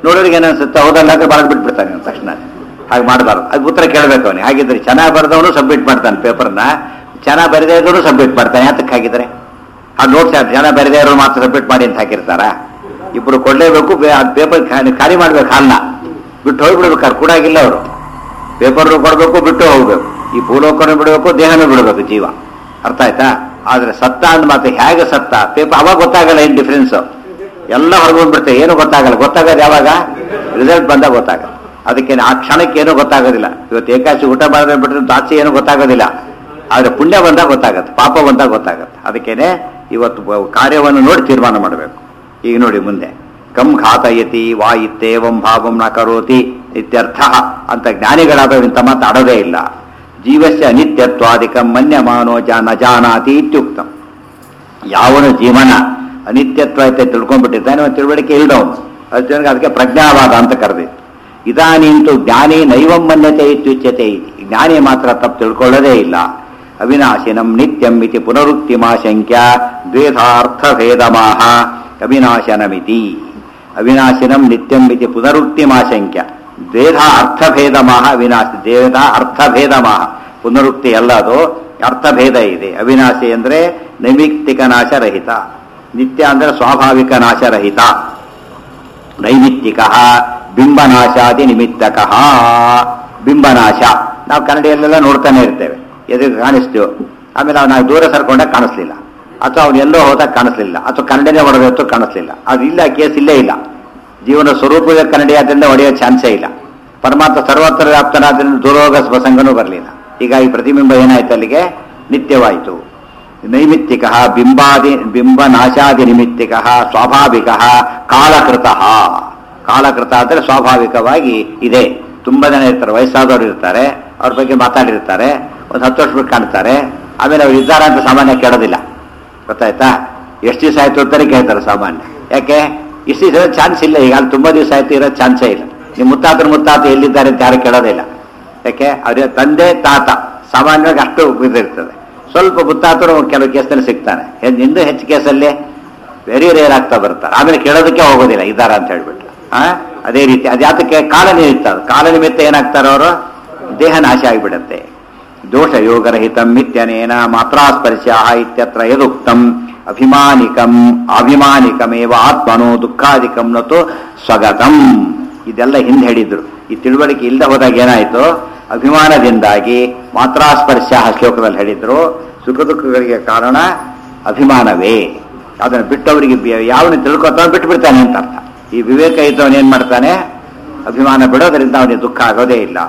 ನೋಡೋರಿಗೆ ಏನನ್ಸುತ್ತೆ ಹೌದಲ್ಲ ಅಂದ್ರೆ ಬರೆದು ಬಿಟ್ಬಿಡ್ತಾನೆ ಅವ್ನು ತಕ್ಷಣ ಹಾಗೆ ಮಾಡಬಾರ್ದು ಅದು ಉತ್ತರ ಕೇಳಬೇಕು ಅವನಿಗೆ ಹಾಗಿದ್ರೆ ಚೆನ್ನಾಗಿ ಬರೆದವನು ಸಬ್ಮಿಟ್ ಮಾಡ್ತಾನೆ ಪೇಪರ್ನ ಚೆನ್ನಾಗಿ ಬರೆದೇ ಇದ್ದವನು ಸಬ್ಮಿಟ್ ಮಾಡ್ತಾನೆ ಯಾತಕ್ಕೆ ಹಾಗಿದ್ರೆ ಆ ನೋಟ್ಸ್ ಜನ ಬರೆದೇ ಇರೋರು ಮಾತ್ರ ಸಬ್ಮಿಟ್ ಮಾಡಿ ಅಂತ ಹಾಕಿರ್ತಾರ ಇಬ್ರು ಕೊಡ್ಲೇಬೇಕು ಪೇಪರ್ ಖಾಲಿ ಮಾಡ್ಬೇಕು ಹಾಲ್ನ ಬಿಟ್ಟು ಹೋಗ್ಬಿಡ್ಬೇಕಾರೆ ಕೂಡಾಗಿಲ್ಲ ಅವರು ಪೇಪರ್ ಕೊಡಬೇಕು ಬಿಟ್ಟು ಹೋಗ್ಬೇಕು ಈ ಭೂಲೋಕನೂ ಬಿಡಬೇಕು ದೇಹನೂ ಬಿಡಬೇಕು ಜೀವ ಅರ್ಥ ಆಯ್ತಾ ಆದ್ರೆ ಸತ್ತ ಅಂದ ಮಾತು ಹೇಗೆ ಸತ್ತ ಪೇಪರ್ ಅವಾಗ ಗೊತ್ತಾಗಲ್ಲ ಏನ್ ಡಿಫ್ರೆನ್ಸ್ ಎಲ್ಲ ಹೊರಗೊಂಡ್ಬಿಡ್ತೇವೆ ಏನು ಗೊತ್ತಾಗಲ್ಲ ಗೊತ್ತಾಗೋದು ಯಾವಾಗ ರಿಸಲ್ಟ್ ಬಂದಾಗ ಗೊತ್ತಾಗಲ್ಲ ಅದಕ್ಕೆ ಆ ಕ್ಷಣಕ್ಕೆ ಏನೂ ಗೊತ್ತಾಗೋದಿಲ್ಲ ಇವತ್ತು ಏಕಾಶಿ ಊಟ ಮಾಡಿದ್ರೆ ಬಿಟ್ಟರೆ ದಾಚಿ ಏನೂ ಗೊತ್ತಾಗೋದಿಲ್ಲ ಆದ್ರೆ ಪುಣ್ಯ ಬಂದಾಗ ಗೊತ್ತಾಗತ್ತೆ ಪಾಪ ಬಂದಾಗ ಗೊತ್ತಾಗತ್ತೆ ಅದಕ್ಕೇನೆ ಇವತ್ತು ಬ- ಕಾರ್ಯವನ್ನು ನೋಡಿ ತೀರ್ಮಾನ ಮಾಡಬೇಕು ಈಗ ನೋಡಿ ಮುಂದೆ ಕಂ ಘಾತಯತಿ ವಾ ಇತ್ತೇವಂ ಭಾವಂ ನ ಕರೋತಿ ಇತ್ಯರ್ಥ ಅಂತ ಜ್ಞಾನಿಗಳಾದವರು ಇಂಥ ಮಾತಾಡೋದೇ ಇಲ್ಲ ಜೀವಸ್ಯ ಅನಿತ್ಯತ್ವಾದಿಕಂ ಮನ್ಯಮಾನೋ ಜ ನ ಜಾನಾತಿ ಇತ್ಯುಕ್ತಂ ಯಾವನು ಜೀವನ ಅನಿತ್ಯತ್ವ ಐತೆ ತಿಳ್ಕೊಂಡ್ಬಿಟ್ಟಿದ್ದಾನೆ ಅವನು ತಿಳುವಳಿಕೆ ಇಲ್ದವನು ಅರ್ಜುನಿಗೆ ಅದಕ್ಕೆ ಪ್ರಜ್ಞಾವಾದ ಅಂತ ಕರೆದಿತ್ತು ಇದಾನೀಂತು ಜ್ಞಾನಿ ನೈವಂ ಮನ್ಯತೆ ಇತ್ಯುಚ್ಯತೆ ಇತಿ ಜ್ಞಾನಿ ಮಾತ್ರ ತಪ್ಪು ತಿಳ್ಕೊಳ್ಳೋದೇ ಇಲ್ಲ ಅವಿನಾಶಿನಂ ನಿತ್ಯಂ ಇತಿ ಪುನರುಕ್ತಿಮಾಶಂಕ್ಯ ದ್ವೇಧಾರ್ಥಭೇದಮಾಹ ಅವಿನಾಶನಮಿತಿ ಅವಿನಾಶಿನಂ ನಿತ್ಯಂ ಇತಿ ಪುನರುಕ್ತಿಮಾಶಂಕ್ಯ ದ್ವೇಧ ಅರ್ಥಭೇದಮಾಹ ಅವಿನಾಶಿ ದ್ವೇಧ ಅರ್ಥಭೇದಮಾಹ ಪುನರುಕ್ತಿ ಅಲ್ಲ ಅದು ಅರ್ಥಭೇದ ಇದೆ ಅವಿನಾಶಿ ಅಂದ್ರೆ ನೈಮಿತ್ತಿಕ ನಾಶರಹಿತ ನಿತ್ಯ ಅಂದ್ರೆ ಸ್ವಾಭಾವಿಕ ನಾಶರಹಿತ ನೈಮಿತ್ತಿಕ ಬಿಂಬನಾಶಾದಿ ನಿಮಿತ್ತಕ ಬಿಂಬನಾಶ ನಾವು ಕನ್ನಡಿಯಲ್ಲೆಲ್ಲ ನೋಡ್ತಾನೆ ಇರ್ತೇವೆ ಎದುರು ಕಾಣಿಸ್ತೀವಿ ಆಮೇಲೆ ನಾವು ದೂರ ಸರ್ಕೊಂಡಾಗ ಕಾಣಿಸ್ಲಿಲ್ಲ ಅಥವಾ ಅವ್ನು ಎಲ್ಲೋ ಹೋದಾಗ ಕಾಣಿಸ್ಲಿಲ್ಲ ಅಥವಾ ಕನ್ನಡನೇ ಹೊಡೆದತ್ತು ಕಾಣಿಸ್ಲಿಲ್ಲ ಅದು ಇಲ್ಲ ಕೇಸ್ ಇಲ್ಲೇ ಇಲ್ಲ ಜೀವನ ಸ್ವರೂಪದ ಕನ್ನಡಿ ಆದ್ರಿಂದ ಹೊಡೆಯೋ ಚಾನ್ಸೇ ಇಲ್ಲ ಪರಮಾತ್ಮ ಸರ್ವತ್ರ ವ್ಯಾಪ್ತನಾದ್ರಿಂದ ದುರೋಗ ಪ್ರಸಂಗನೂ ಬರಲಿಲ್ಲ ಈಗ ಈ ಪ್ರತಿಬಿಂಬ ಏನಾಯ್ತು ಅಲ್ಲಿಗೆ ನಿತ್ಯವಾಯಿತು ನೈಮಿತ್ತಿಕ ಬಿಂಬಾದಿ ಬಿಂಬನಾಶಾದಿ ನಿಮಿತ್ತಿಕ ಸ್ವಾಭಾವಿಕ ಕಾಲಕೃತ ಕಾಲಕೃತ ಅಂದ್ರೆ ಸ್ವಾಭಾವಿಕವಾಗಿ ಇದೆ ತುಂಬಾ ಜನ ಇರ್ತಾರೆ ವಯಸ್ಸಾದವರು ಇರ್ತಾರೆ ಅವ್ರ ಬಗ್ಗೆ ಮಾತಾಡಿರ್ತಾರೆ ಒಂದು ಹತ್ತು ವರ್ಷ ಬಿಟ್ಟು ಕಾಣ್ತಾರೆ ಆಮೇಲೆ ಅವ್ರು ಇದ್ದಾರ ಅಂತ ಸಾಮಾನ್ಯ ಕೇಳೋದಿಲ್ಲ ಗೊತ್ತಾಯ್ತಾ ಎಷ್ಟು ದಿವಸ ಆಯ್ತು ಅಂತಾನೆ ಕೇಳ್ತಾರೆ ಸಾಮಾನ್ಯ ಯಾಕೆ ಇಷ್ಟು ದಿವಸ ಚಾನ್ಸ್ ಇಲ್ಲ ಈಗ ಅಲ್ಲಿ ತುಂಬಾ ದಿವಸ ಆಯ್ತು ಇರೋ ಚಾನ್ಸೇ ಇಲ್ಲ ನಿಮ್ಮ ಮುತ್ತಾತರ ಮುತ್ತಾತ ಎಲ್ಲಿದ್ದಾರೆ ಅಂತ ಯಾರು ಕೇಳೋದಿಲ್ಲ ಯಾಕೆ ಅವ್ರ ತಂದೆ ತಾತ ಸಾಮಾನ್ಯವಾಗಿ ಅಷ್ಟು ಇದಿರ್ತದೆ ಸ್ವಲ್ಪ ಮುತ್ತಾತರು ಕೆಲವು ಕೇಸಲ್ಲಿ ಸಿಗ್ತಾನೆ ಹೆ- ಇಂದು ಹೆಚ್ಚು ಕೇಸಲ್ಲಿ ವೆರಿ ರೇರ್ ಆಗ್ತಾ ಬರ್ತಾರೆ ಆಮೇಲೆ ಕೇಳೋದಕ್ಕೆ ಹೋಗೋದಿಲ್ಲ ಇದ್ದಾರ ಅಂತ ಹೇಳ್ಬಿಟ್ಟು ಆ ಅದೇ ರೀತಿ ಅದ್ಯಾತಕ್ಕೆ ಕಾಲ ನಿಮಿತ್ತ ಅದು. ಕಾಲ ನಿಮಿತ್ತ ಏನಾಗ್ತಾರೆ ಅವರು ದೇಹ ನಾಶ ಆಗಿಬಿಡತ್ತೆ ದೋಷ ಯೋಗರಹಿತಂ ಮಿತ್ಯನೇನ ಮಾತ್ರಾಸ್ಪರ್ಶ ಇತ್ಯತ್ರ ಯದುಕ್ತಂ ಅಭಿಮಾನಿಕಂ ಅಭಿಮಾನಿಕಮೇವ ಆತ್ಮನೋ ದುಃಖಾಧಿಕಂ ನತು ಸ್ವಗತಂ ಇದೆಲ್ಲ ಹಿಂದೆ ಹೇಳಿದ್ರು ಈ ತಿಳುವಳಿಕೆ ಇಲ್ಲದೆ ಹೋದಾಗ ಏನಾಯಿತು ಅಭಿಮಾನದಿಂದಾಗಿ ಮಾತ್ರಾಸ್ಪರ್ಶ ಶ್ಲೋಕದಲ್ಲಿ ಹೇಳಿದ್ರು ಸುಖ ದುಃಖಗಳಿಗೆ ಕಾರಣ ಅಭಿಮಾನವೇ ಅದನ್ನು ಬಿಟ್ಟವರಿಗೆ ಯಾವನು ತಿಳ್ಕೊತಾನೆ ಬಿಟ್ಟು ಬಿಡ್ತಾನೆ ಅಂತ ಅರ್ಥ ಈ ವಿವೇಕ ಇದ್ದವನು ಏನ್ ಮಾಡ್ತಾನೆ ಅಭಿಮಾನ ಬಿಡೋದ್ರಿಂದ ಅವನಿಗೆ ದುಃಖ ಆಗೋದೇ ಇಲ್ಲ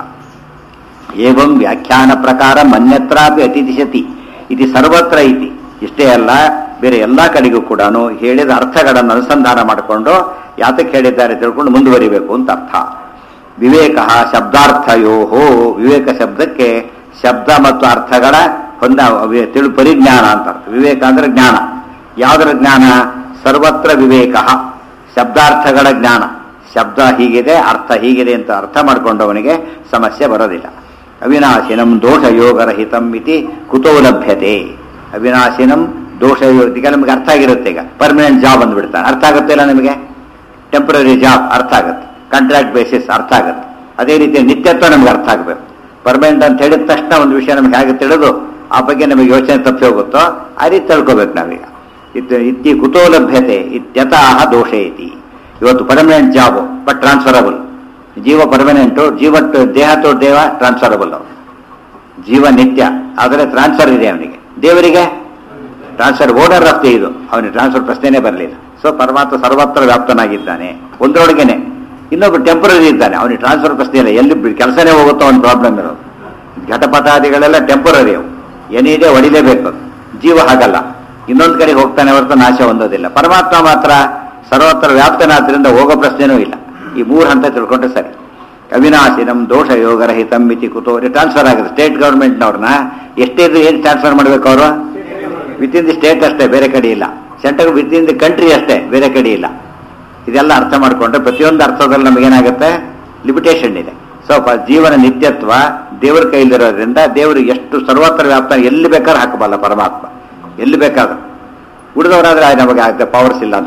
ಏವಂ ವ್ಯಾಖ್ಯಾನ ಪ್ರಕಾರ ಮನ್ಯತ್ರಾಪಿ ಅತಿದಿಶತಿ ಇದು ಸರ್ವತ್ರ ಐತಿ ಇಷ್ಟೇ ಅಲ್ಲ ಬೇರೆ ಎಲ್ಲಾ ಕಡೆಗೂ ಕೂಡ ಹೇಳಿದ ಅರ್ಥಗಳನ್ನು ಅನುಸಂಧಾನ ಮಾಡಿಕೊಂಡು ಯಾತಕ್ಕೆ ಹೇಳಿದ್ದಾರೆ ತಿಳ್ಕೊಂಡು ಮುಂದುವರಿಬೇಕು ಅಂತ ಅರ್ಥ ವಿವೇಕ ಶಬ್ದಾರ್ಥಯೋಹೋ ವಿವೇಕ ಶಬ್ದಕ್ಕೆ ಶಬ್ದ ಮತ್ತು ಅರ್ಥಗಳ ಹೊಂದ ವಿ- ತಿಳು ಪರಿಜ್ಞಾನ ಅಂತ ಅರ್ಥ ವಿವೇಕ ಅಂದ್ರೆ ಜ್ಞಾನ ಯಾವುದರ ಜ್ಞಾನ ಸರ್ವತ್ರ ವಿವೇಕ ಶಬ್ದಾರ್ಥಗಳ ಜ್ಞಾನ ಶಬ್ದ ಹೀಗಿದೆ ಅರ್ಥ ಹೀಗಿದೆ ಅಂತ ಅರ್ಥ ಮಾಡಿಕೊಂಡವನಿಗೆ ಸಮಸ್ಯೆ ಬರೋದಿಲ್ಲ ಅವಿನಾಶಿನಂ ದೋಷ ಯೋಗರಹಿತಂ ಇತಿ ಕುತೋ ಲಭ್ಯತೆ ಅವಿನಾಶಿನಂ ದೋಷ ಯೋಗ ಈಗ ನಮಗೆ ಅರ್ಥ ಆಗಿರುತ್ತೆ ಈಗ ಪರ್ಮನೆಂಟ್ ಜಾಬ್ ಅಂದ್ಬಿಡ್ತಾನೆ ಅರ್ಥ ಆಗುತ್ತೆ ಇಲ್ಲ ನಿಮಗೆ ಟೆಂಪರರಿ ಜಾಬ್ ಅರ್ಥ ಆಗುತ್ತೆ ಕಾಂಟ್ರಾಕ್ಟ್ ಬೇಸಿಸ್ ಅರ್ಥ ಆಗುತ್ತೆ ಅದೇ ರೀತಿ ನಿತ್ಯತ್ವ ನಮ್ಗೆ ಅರ್ಥ ಆಗಬೇಕು ಪರ್ಮನೆಂಟ್ ಅಂತ ಹೇಳಿದ ತಕ್ಷಣ ಒಂದು ವಿಷಯ ನಮ್ಗೆ ಹೇಗೆ ತಿಳಿದು ಆ ಬಗ್ಗೆ ನಮಗೆ ಯೋಚನೆ ತಪ್ಪಿ ಹೋಗುತ್ತೋ ಆ ರೀತಿ ತಿಳ್ಕೊಬೇಕು ನಾವೀಗ ಇತ್ ಇತ್ತಿ ಕುತೋ ಲಭ್ಯತೆ ಇತ್ಯತಃ ದೋಷ ಇತಿ ಇವತ್ತು ಪರ್ಮನೆಂಟ್ ಜಾಬ್ ಬಟ್ ಟ್ರಾನ್ಸ್ಫರಬಲ್ ಜೀವ ಪರ್ಮನೆಂಟು ಜೀವ ಟ- ದೇಹ ತೋ ದೇಹ ಟ್ರಾನ್ಸ್ಫರಬಲ್ ಅವನು ಜೀವ ನಿತ್ಯ ಆದರೆ ಟ್ರಾನ್ಸ್ಫರ್ ಇದೆ ಅವನಿಗೆ ದೇವರಿಗೆ ಟ್ರಾನ್ಸ್ಫರ್ ಓನರ್ ಆಫ್ ದಿ ಇದು ಅವನಿಗೆ ಟ್ರಾನ್ಸ್ಫರ್ ಪ್ರಶ್ನೆನೇ ಬರಲಿಲ್ಲ ಸೊ ಪರಮಾತ್ಮ ಸರ್ವತ್ರ ವ್ಯಾಪ್ತನಾಗಿದ್ದಾನೆ ಒಂದರೊಳಗೇನೆ ಇನ್ನೊಬ್ಬ ಟೆಂಪರರಿ ಇದ್ದಾನೆ ಅವನಿಗೆ ಟ್ರಾನ್ಸ್ಫರ್ ಪ್ರಶ್ನೆ ಇಲ್ಲ ಎಲ್ಲಿ ಬಿ- ಕೆಲಸನೇ ಹೋಗುತ್ತೋ ಅವನ ಪ್ರಾಬ್ಲಮ್ ಇರೋದು ಘಟಪಟಾದಿಗಳೆಲ್ಲ ಟೆಂಪರರಿ ಅವು ಏನಿದೆ ಹೊಡಿಲೇಬೇಕು ಅದು. ಜೀವ ಹಾಗಲ್ಲ ಇನ್ನೊಂದು ಕಡೆ ಹೋಗ್ತಾನೆ ಹೊರತು ನಾಶ ಹೊಂದೋದಿಲ್ಲ ಪರಮಾತ್ಮ ಮಾತ್ರ ಸರ್ವತ್ರ ವ್ಯಾಪ್ತನಾದ್ರಿಂದ ಹೋಗೋ ಪ್ರಶ್ನೆನೂ ಇಲ್ಲ ಈ ಮೂರು ಹಂತ ತಿಳ್ಕೊಂಡ್ರೆ ಸರಿ ಅವಿನಾಶಿನಂ ದೋಷ ಯೋಗರಹಿತಂ ಮಿತಿ ಕುತೋ ಟ್ರಾನ್ಸ್ಫರ್ ಆಗುತ್ತೆ ಸ್ಟೇಟ್ ಗೌರ್ಮೆಂಟ್ನವ್ರನ್ನ ಎಷ್ಟೇ ಏನು ಟ್ರಾನ್ಸ್ಫರ್ ಮಾಡ್ಬೇಕು ಅವರು ವಿತ್ ಇನ್ ದಿ ಸ್ಟೇಟ್ ಅಷ್ಟೇ ಬೇರೆ ಕಡೆ ಇಲ್ಲ centre within the country ಅಷ್ಟೇ ಬೇರೆ ಕಡೆ ಇಲ್ಲ ಇದೆಲ್ಲ ಅರ್ಥ ಮಾಡ್ಕೊಂಡ್ರೆ ಪ್ರತಿಯೊಂದು ಅರ್ಥದಲ್ಲಿ ನಮಗೇನಾಗುತ್ತೆ ಲಿಮಿಟೇಷನ್ ಇದೆ ಸೊ ಪ- ಜೀವನ ನಿತ್ಯತ್ವ ದೇವರ ಕೈಲಿರೋದ್ರಿಂದ ದೇವರು ಎಷ್ಟು ಸರ್ವತ್ರ ವ್ಯಾಪ್ತ ಎಲ್ಲಿ ಬೇಕಾದ್ರೂ ಹಾಕಬಲ್ಲ ಪರಮಾತ್ಮ ಎಲ್ಲಿ ಬೇಕಾದ್ರೂ ಉಳಿದವರಾದ್ರೆ ನಮಗೆ ಆಗುತ್ತೆ ಪವರ್ಸ್ ಇಲ್ಲ ಅಂತ ಹೇಳ್ತಾರೆ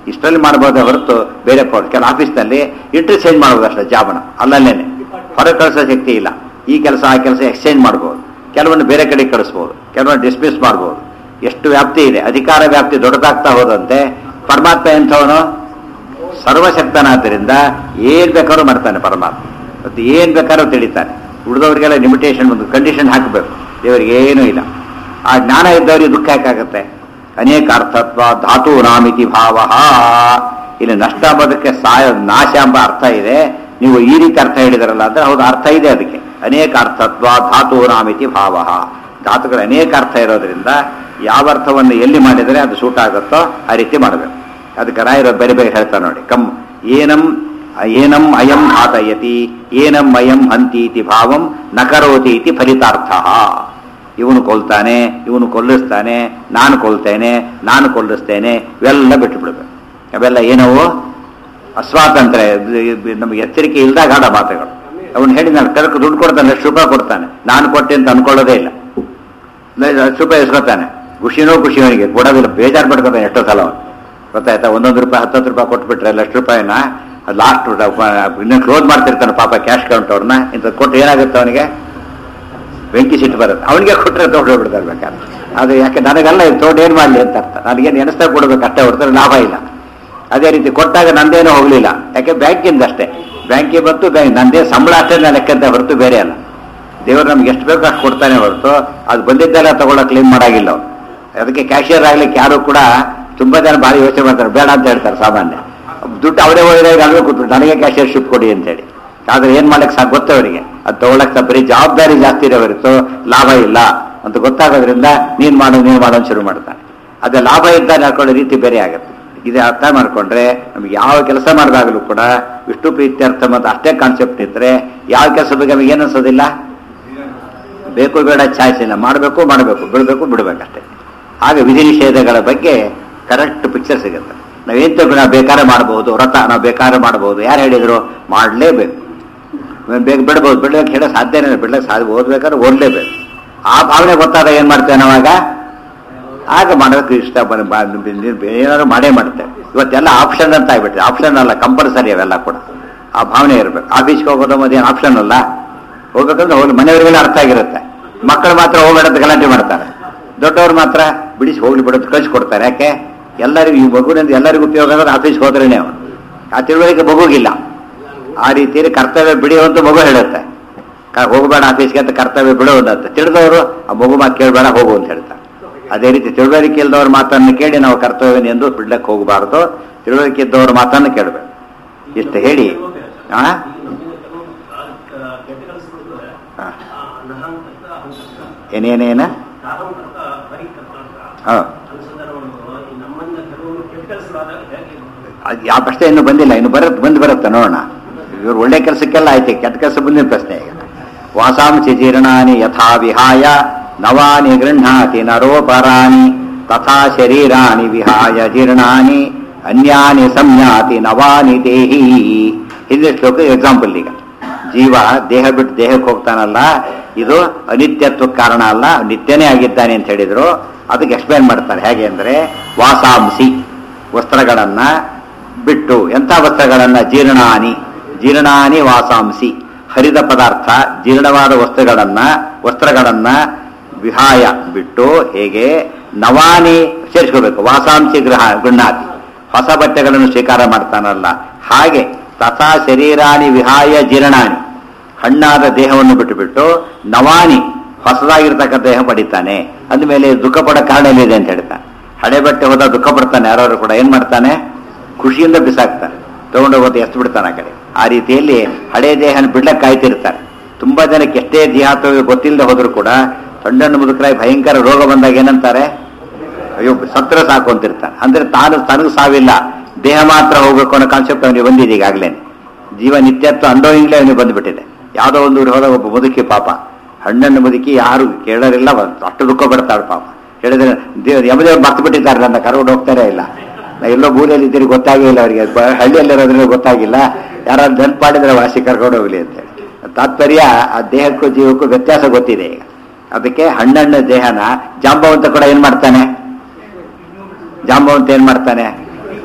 ಇಷ್ಟರಲ್ಲಿ ಮಾಡ್ಬೋದೇ ಹೊರತು ಬೇರೆ ಪೋಸ್ಟ್ ಕೆಲ ಆಫೀಸ್ನಲ್ಲಿ ಇಂಟರ್ಚೇಂಜ್ ಮಾಡ್ಬೋದು ಅಷ್ಟೇ ಜಾಬನ ಅಲ್ಲಲ್ಲೇನೆ ಹೊರಗೆ ಕಳಿಸೋ ಶಕ್ತಿ ಇಲ್ಲ ಈ ಕೆಲಸ ಆ ಕೆಲಸ ಎಕ್ಸ್ಚೇಂಜ್ ಮಾಡ್ಬೋದು ಕೆಲವೊಂದು ಬೇರೆ ಕಡೆ ಕಳಿಸ್ಬೋದು ಕೆಲವೊಂದು ಡಿಸ್ಮಿಸ್ ಮಾಡ್ಬೋದು ಎಷ್ಟು ವ್ಯಾಪ್ತಿ ಇದೆ ಅಧಿಕಾರ ವ್ಯಾಪ್ತಿ ದೊಡ್ಡದಾಗ್ತಾ ಹೋದಂತೆ ಪರಮಾತ್ಮ ಎಂಥವನು ಸರ್ವಶಕ್ತನಾದ್ದರಿಂದ ಏನ್ ಬೇಕಾದ್ರೂ ಮಾಡ್ತಾನೆ ಪರಮಾತ್ಮ ಮತ್ತು ಏನ್ ಬೇಕಾದ್ರೂ ತಿಳಿತಾನೆ ಉಳಿದವರಿಗೆಲ್ಲ ಲಿಮಿಟೇಷನ್ ಒಂದು ಕಂಡೀಷನ್ ಹಾಕಬೇಕು ದೇವರಿಗೆ ಏನೂ ಇಲ್ಲ ಆ ಜ್ಞಾನ ಇದ್ದವರಿಗೆ ದುಃಖ ಯಾಕಾಗತ್ತೆ ಅನೇಕ ಅರ್ಥತ್ವ ಧಾತು ನಾಮಿತಿ ಭಾವ ಇಲ್ಲಿ ನಷ್ಟ ಅಂಬೋದಕ್ಕೆ ಸಾಯ ನಾಶ ಎಂಬ ಅರ್ಥ ಇದೆ ನೀವು ಈ ರೀತಿ ಅರ್ಥ ಹೇಳಿದಾರಲ್ಲ ಅಂದ್ರೆ ಹೌದು ಅರ್ಥ ಇದೆ ಅದಕ್ಕೆ ಅನೇಕ ಅರ್ಥತ್ವ ಧಾತು ನಾಮಿತಿ ಭಾವ ಧಾತುಗಳ ಅನೇಕ ಅರ್ಥ ಇರೋದ್ರಿಂದ ಯಾವ ಅರ್ಥವನ್ನು ಎಲ್ಲಿ ಮಾಡಿದರೆ ಅದು ಸೂಟ್ ಆಗುತ್ತೋ ಆ ರೀತಿ ಮಾಡಬೇಕು ಅದಕ್ಕೆ ರಾಯರು ಬೇರೆ ಬೇರೆ ಹೇಳ್ತಾರೆ ನೋಡಿ ಕಮ್ ಏನಂ ಏನಂ ಅಯಂ ಘಾತಯತಿ ಏನಂ ಅಯಂ ಹಂತಿ ಇತಿ ಭಾವಂ ನಕರೋತಿ ಇತಿ ಫಲಿತಾರ್ಥ ಇವನು ಕೊಲ್ತಾನೆ ಇವನು ಕೊಲ್ಲಿಸ್ತಾನೆ ನಾನು ಕೊಲ್ತೇನೆ ನಾನು ಕೊಲ್ಲಿಸ್ತೇನೆ ಇವೆಲ್ಲ ಬಿಟ್ಟು ಬಿಡ್ಬೇಕು ಅವೆಲ್ಲ ಏನವು ಅಸ್ವಾತಂತ್ರ್ಯ ಇದು- ಇದು ನಮಗೆ ಎಚ್ಚರಿಕೆ ಇಲ್ದಾಗ ಆಡ ಮಾತುಗಳು ಅವನು ಹೇಳಿ ನಾನು ಕರಕು ದುಡ್ಡು ಕೊಡ್ತಾನೆ ಲಕ್ಷ ರೂಪಾಯಿ ಕೊಡ್ತಾನೆ ನಾನು ಕೊಟ್ಟೆ ಅಂತ ಅನ್ಕೊಳ್ಳೋದೇ ಇಲ್ಲ ಲ- ಲಕ್ಷ ರೂಪಾಯಿ ಇಸ್ಕೊತಾನೆ ಖುಷಿನೋ ಖುಷಿ ಅವನಿಗೆ ಕೊಡೋದಿಲ್ಲ ಬೇಜಾರು ಪಡ್ಕೊತಾನೆ ಎಷ್ಟೋ ಸಲ ಅವನು ಗೊತ್ತಾಯ್ತಾ ಒಂದೊಂದು ರೂಪಾಯಿ ಹತ್ತತ್ತು ರೂಪಾಯಿ ಕೊಟ್ಬಿಟ್ರೆ ಲಕ್ಷ ರೂಪಾಯಿನ ಲಾಸ್ಟ್ ಇನ್ನೂ ಕ್ಲೋಸ್ ಮಾಡ್ತಿರ್ತಾನೆ ಪಾಪ ಕ್ಯಾಶ್ ಕೌಂಟ್ ಅವ್ರನ್ನ ಇಂಥ ಕೊಟ್ಟು ಏನಾಗುತ್ತೆ ಅವನಿಗೆ ಬೆಂಕಿ ಸಿಟ್ಟು ಬರುತ್ತೆ ಅವನಿಗೆ ಕೊಟ್ಟರೆ ತೊಗೊಂಡೋಗ್ಬಿಡ್ತಾರೆ ಬೇಕಾದ್ರೆ ಅದು ಯಾಕೆ ನನಗಲ್ಲ ಇದು ತೊಗೊಂಡು ಏನು ಮಾಡಲಿ ಅಂತ ಅರ್ಥ ನನಗೇನು ಎಣಿಸ್ತಾ ಕೊಡ್ಬೇಕು ಅಷ್ಟೇ ಹೊರತಾರೆ ಲಾಭ ಇಲ್ಲ ಅದೇ ರೀತಿ ಕೊಟ್ಟಾಗ ನಂದೇನೂ ಹೋಗಲಿಲ್ಲ ಯಾಕೆ ಬ್ಯಾಂಕಿಂದ ಅಷ್ಟೇ ಬ್ಯಾಂಕಿಗೆ ಬಂತು ಬ್ಯಾಂಕ್ ನಂದೇ ಸಂಬಳ ಅಷ್ಟೇ ನಾನು ಲೆಕ್ಕಂತ ಹೊರತು ಬೇರೆ ಅಲ್ಲ ದೇವರು ನಮ್ಗೆ ಎಷ್ಟು ಬೇಕೋ ಅಷ್ಟು ಕೊಡ್ತಾನೆ ಹೊರತು ಅದು ಬಂದಿದ್ದೆಲ್ಲ ತಗೊಳ್ಳೋ ಕ್ಲೇಮ್ ಮಾಡಾಗಿಲ್ಲ ಅವ್ರು ಅದಕ್ಕೆ ಕ್ಯಾಶಿಯರ್ ಆಗ್ಲಿಕ್ಕೆ ಯಾರು ಕೂಡ ತುಂಬಾ ಜನ ಭಾರಿ ಯೋಚನೆ ಮಾಡ್ತಾರೆ ಬೇಡ ಅಂತ ಹೇಳ್ತಾರೆ ಸಾಮಾನ್ಯ ದುಡ್ಡು ಅವರೇ ಹೋಗಿದಾಗ ಅಲ್ಲೇ ಕೂತ್ಬಿಟ್ಟು ನನಗೆ ಕ್ಯಾಶಿಯರ್ ಶಿಪ್ ಕೊಡಿ ಅಂತೇಳಿ ಆದ್ರೆ ಏನ್ ಮಾಡಕ್ ಸಾಕು ಗೊತ್ತು ಅವರಿಗೆ ಅದು ತಗೊಳಕ್ ಸಾಕು ಬರೀ ಜವಾಬ್ದಾರಿ ಜಾಸ್ತಿ ಇದೆ ಹೊರತು ಲಾಭ ಇಲ್ಲ ಅಂತ ಗೊತ್ತಾಗೋದ್ರಿಂದ ನೀನ್ ಮಾಡು ನೀನ್ ಮಾಡೋ ಅಂತ ಶುರು ಮಾಡ್ತಾನೆ ಅದೇ ಲಾಭ ಇದ್ದಾಗ ಹಾಕೊಳ್ಳೋ ರೀತಿ ಬೇರೆ ಆಗುತ್ತೆ ಇದು ಅರ್ಥ ಮಾಡ್ಕೊಂಡ್ರೆ ನಮ್ಗೆ ಯಾವ ಕೆಲಸ ಮಾಡಿದಾಗಲೂ ಕೂಡ ವಿಷ್ಣು ಪ್ರೀತ್ಯರ್ಥ ಮತ್ತು ಅಷ್ಟೇ ಕಾನ್ಸೆಪ್ಟ್ ಇದ್ರೆ ಯಾವ ಕೆಲಸ ಬಗ್ಗೆ ನಮಗೆ ಏನು ಅನ್ಸೋದಿಲ್ಲ ಬೇಕು ಬೇಡ ಚಾಯ್ಸ್ ಇಲ್ಲ ಮಾಡಬೇಕು ಮಾಡಬೇಕು ಬಿಡಬೇಕು ಬಿಡಬೇಕಷ್ಟೇ ಆಗ ವಿಧಿ ನಿಷೇಧಗಳ ಬಗ್ಗೆ ಕರೆಕ್ಟ್ ಪಿಕ್ಚರ್ ಸಿಗುತ್ತೆ ನಾವೇನ್ ತಗೊಂಡು ನಾವು ಬೇಕಾದ್ರೆ ಮಾಡಬಹುದು ವ್ರತ ನಾವು ಬೇಕಾದ್ರೆ ಮಾಡಬಹುದು ಯಾರು ಹೇಳಿದ್ರು ಮಾಡಲೇಬೇಕು ಬೇಗ ಬಿಡ್ಬೋದು ಬಿಡ್ಲಿಕ್ಕೆ ಹೇಳೋ ಸಾಧ್ಯನೇ ಇಲ್ಲ ಬಿಡ್ಲಿಕ್ಕೆ ಸಾಧ್ಯ ಓದ್ಬೇಕಾದ್ರೆ ಓದಲೇಬೇಕು ಆ ಭಾವನೆ ಗೊತ್ತಾದಾಗ ಏನ್ ಮಾಡ್ತೇವೆ ನಾವಾಗ ಆಗ ಮಾಡೋದಕ್ಕೆ ಇಷ್ಟ ಬರ- ಬಾ- ಏನಾದ್ರು ಮಾಡೇ ಮಾಡ್ತೇವೆ ಇವತ್ತೆಲ್ಲ ಆಪ್ಷನ್ ಅಂತ ಆಗ್ಬಿಟ್ಟಿದೆ ಆಪ್ಷನ್ ಅಲ್ಲ ಕಂಪಲ್ಸರಿ ಅವೆಲ್ಲ ಕೂಡ ಆ ಭಾವನೆ ಇರಬೇಕು ಆಫೀಸ್ಗೆ ಹೋಗೋದು ಮತ್ತೇನು ಆಪ್ಷನ್ ಅಲ್ಲ ಹೋಗ್ಬೇಕಂದ್ರೆ ಹೋಗಿ ಮನೆಯವರಿಗೆಲ್ಲ ಅರ್ಥ ಆಗಿರುತ್ತೆ ಮಕ್ಕಳು ಮಾತ್ರ ಹೋಗ್ಬೇಡ ಅಂತ ಗಲಾಟೆ ಮಾಡ್ತಾರೆ ದೊಡ್ಡವ್ರು ಮಾತ್ರ ಬಿಡಿಸಿ ಹೋಗ್ಲಿ ಬಿಡೋದು ಕಳಿಸ್ಕೊಡ್ತಾರೆ ಯಾಕೆ ಎಲ್ಲರಿಗೂ ಈ ಮಗುವಿನಿಂದ ಎಲ್ಲರಿಗೂ ಉಪಯೋಗ ಅಂದ್ರೆ ಆಫೀಸ್ಗೆ ಹೋದ್ರೇನೆ ಅವನು ಆ ತಿಳುವಳಿಕೆ ಮಗುಗಿಲ್ಲ ಆ ರೀತಿಯಲ್ಲಿ ಕರ್ತವ್ಯ ಬಿಡಿಯುವಂತ ಮಗು ಹೇಳುತ್ತೆ ಕ- ಹೋಗಬೇಡ ಆಫೀಸ್ಗೆ ಅಂತ ಕರ್ತವ್ಯ ಬಿಡು ಅಂತ ತಿಳಿದವರು ಆ ಮಗು ಮಾತು ಕೇಳಬೇಡ ಹೋಗು ಅಂತ ಹೇಳ್ತಾರೆ ಅದೇ ರೀತಿ ತಿಳುವಳಿಕೆ ಇಲ್ಲದವ್ರ ಮಾತನ್ನು ಕೇಳಿ ನಾವು ಕರ್ತವ್ಯ ಎಂದು ಬಿಡ್ಲಕ್ಕೆ ಹೋಗಬಾರದು ತಿಳುವಳಿಕೆ ಇದ್ದವ್ರ ಮಾತನ್ನು ಕೇಳಬೇಕು ಇಷ್ಟು ಹೇಳಿ ಆ ಆ. ಏನೇನೇನ ಹಾ ಅದು ಯಾವ ಪ್ರಶ್ನೆ ಇನ್ನು ಬಂದಿಲ್ಲ ಇನ್ನು ಬರುತ್ತೆ ಬಂದು ಬರುತ್ತೆ ನೋಡೋಣ ಇವ್ರು ಒಳ್ಳೆ ಕೆಲಸಕ್ಕೆಲ್ಲ ಆಯ್ತು ಕೆಟ್ಟ ಕೆಲಸ ಬಂದಿನ ಪ್ರಶ್ನೆ ಈಗ ವಾಸಾಂಸಿ ಜೀರ್ಣಾನಿ ಯಥಾ ವಿಹಾಯ ನವಾನಿ ಗೃಹಾತಿ ನರೋಪರಾಣಿ ತಥಾ ಶರೀರಾಣಿ ವಿಹಾಯ ಜೀರ್ಣಾನಿ ಅನ್ಯಾನಿ ಸಂಯಾತಿ ನವಾನಿ ದೇಹಿ ಹಿಂದಿನ ಶ್ಲೋಕ ಎಕ್ಸಾಂಪಲ್ ಈಗ ಜೀವ ದೇಹ ಬಿಟ್ಟು ದೇಹಕ್ಕೆ ಹೋಗ್ತಾನಲ್ಲ ಇದು ಅನಿತ್ಯತ್ವಕ್ಕೆ ಕಾರಣ ಅಲ್ಲ ನಿತ್ಯನೇ ಆಗಿದ್ದಾನೆ ಅಂತ ಹೇಳಿದ್ರು ಅದಕ್ಕೆ ಎಕ್ಸ್ಪ್ಲೇನ್ ಮಾಡ್ತಾರೆ ಹೇಗೆ ಅಂದ್ರೆ ವಾಸಾಂಸಿ ವಸ್ತ್ರಗಳನ್ನ ಬಿಟ್ಟು ಎಂಥ ವಸ್ತ್ರಗಳನ್ನ ಜೀರ್ಣಾನಿ ಜೀರ್ಣಾನಿ ವಾಸಾಂಸಿ ಹರಿದ ಪದಾರ್ಥ ಜೀರ್ಣವಾದ ವಸ್ತುಗಳನ್ನ ವಸ್ತ್ರಗಳನ್ನ ವಿಹಾಯ ಬಿಟ್ಟು ಹೇಗೆ ನವಾನಿ ಸೇರಿಸ್ಕೋಬೇಕು ವಾಸಾಂಸಿ ಗೃಹ ಗೃಹಾತಿ ಹೊಸ ಬಟ್ಟೆಗಳನ್ನು ಸ್ವೀಕಾರ ಮಾಡ್ತಾನಲ್ಲ ಹಾಗೆ ತಥಾ ಶರೀರಾಣಿ ವಿಹಾಯ ಜೀರ್ಣಾನಿ ಹಣ್ಣಾದ ದೇಹವನ್ನು ಬಿಟ್ಟುಬಿಟ್ಟು ನವಾನಿ ಹೊಸದಾಗಿರ್ತಕ್ಕಂಥ ದೇಹ ಪಡಿತಾನೆ ಅಂದಮೇಲೆ ದುಃಖ ಪಡೋ ಕಾರಣ ಏನಿದೆ ಅಂತ ಹೇಳ್ತಾನೆ ಹಳೆ ಬಟ್ಟೆ ಹೋದ ದುಃಖ ಪಡ್ತಾನೆ ಯಾರು ಕೂಡ ಏನ್ ಮಾಡ್ತಾನೆ ಖುಷಿಯಿಂದ ಬಿಸಾಕ್ತಾನೆ ತಗೊಂಡೋಗೋದು ಎಷ್ಟು ಬಿಡ್ತಾನೆ ಆ ಕಡೆ ಆ ರೀತಿಯಲ್ಲಿ ಹಳೆ ದೇಹನ ಬಿಡ್ಲಕ್ಕೆ ಕಾಯ್ತಿರ್ತಾರೆ ತುಂಬಾ ಜನಕ್ಕೆ ಎಷ್ಟೇ ದೇಹಾತ್ವ ಗೊತ್ತಿಲ್ಲದೆ ಹೋದ್ರು ಕೂಡ ಸಣ್ಣ ಮುದುಕರಾಗಿ ಭಯಂಕರ ರೋಗ ಬಂದಾಗ ಏನಂತಾರೆ ಅಯ್ಯೋ ಸತ್ರ ಸಾಕು ಅಂತಿರ್ತಾನೆ ಅಂದ್ರೆ ತಾನು ತನಗೆ ಸಾವಿಲ್ಲ ದೇಹ ಮಾತ್ರ ಹೋಗ್ಬೇಕು ಅನ್ನೋ ಕಾನ್ಸೆಪ್ಟ್ ಅವನಿಗೆ ಬಂದಿದೆ ಈಗಾಗಲೇ ಜೀವ ನಿತ್ಯತ್ವ ಅಂಡೋಯಿಂಗ್ಲೇ ಅವನಿಗೆ ಬಂದ್ಬಿಟ್ಟಿದೆ ಯಾವುದೋ ಒಂದು ಊರಿಗೆ ಹೋದ ಒಬ್ಬ ಮುದುಕಿ ಪಾಪ ಹಣ್ಣನ್ನು ಮುದುಕಿ ಯಾರು ಕೇಳೋರಿಲ್ಲ ಅಷ್ಟು ದುಃಖ ಪಡ್ತಾಳೆ ಪಾಪ ಹೇಳಿದ್ರೆ ದೇವ್ ಯಮದೇವ್ರು ಮರ್ತು ಬಿಟ್ಟಿದ್ದಾರೆ ನನ್ನ ಕರ್ಕೊಂಡು ಹೋಗ್ತಾರೇ ಇಲ್ಲ ನಾ ಎಲ್ಲೋ ಮೂಲೆಯಲ್ಲಿ ಇದ್ದೀರಿ ಗೊತ್ತಾಗೇ ಇಲ್ಲ ಅವರಿಗೆ ಹಳ್ಳಿಯಲ್ಲಿರೋದ್ರಿಂದ ಗೊತ್ತಾಗಿಲ್ಲ ಯಾರಾದ್ರು ನೆನ್ಪು ಮಾಡಿದ್ರೆ ವಾಸಿ ಕರ್ಕೊಂಡು ಹೋಗ್ಲಿ ಅಂತೇಳಿ ತಾತ್ಪರ್ಯ ಆ ದೇಹಕ್ಕೂ ಜೀವಕ್ಕೂ ವ್ಯತ್ಯಾಸ ಗೊತ್ತಿದೆ ಈಗ ಅದಕ್ಕೆ ಹಣ್ಣಣ್ಣ ದೇಹನ ಜಾಂಬವಂತ ಕೂಡ ಏನ್ ಮಾಡ್ತಾನೆ ಜಾಂಬವಂತ ಏನ್ ಮಾಡ್ತಾನೆ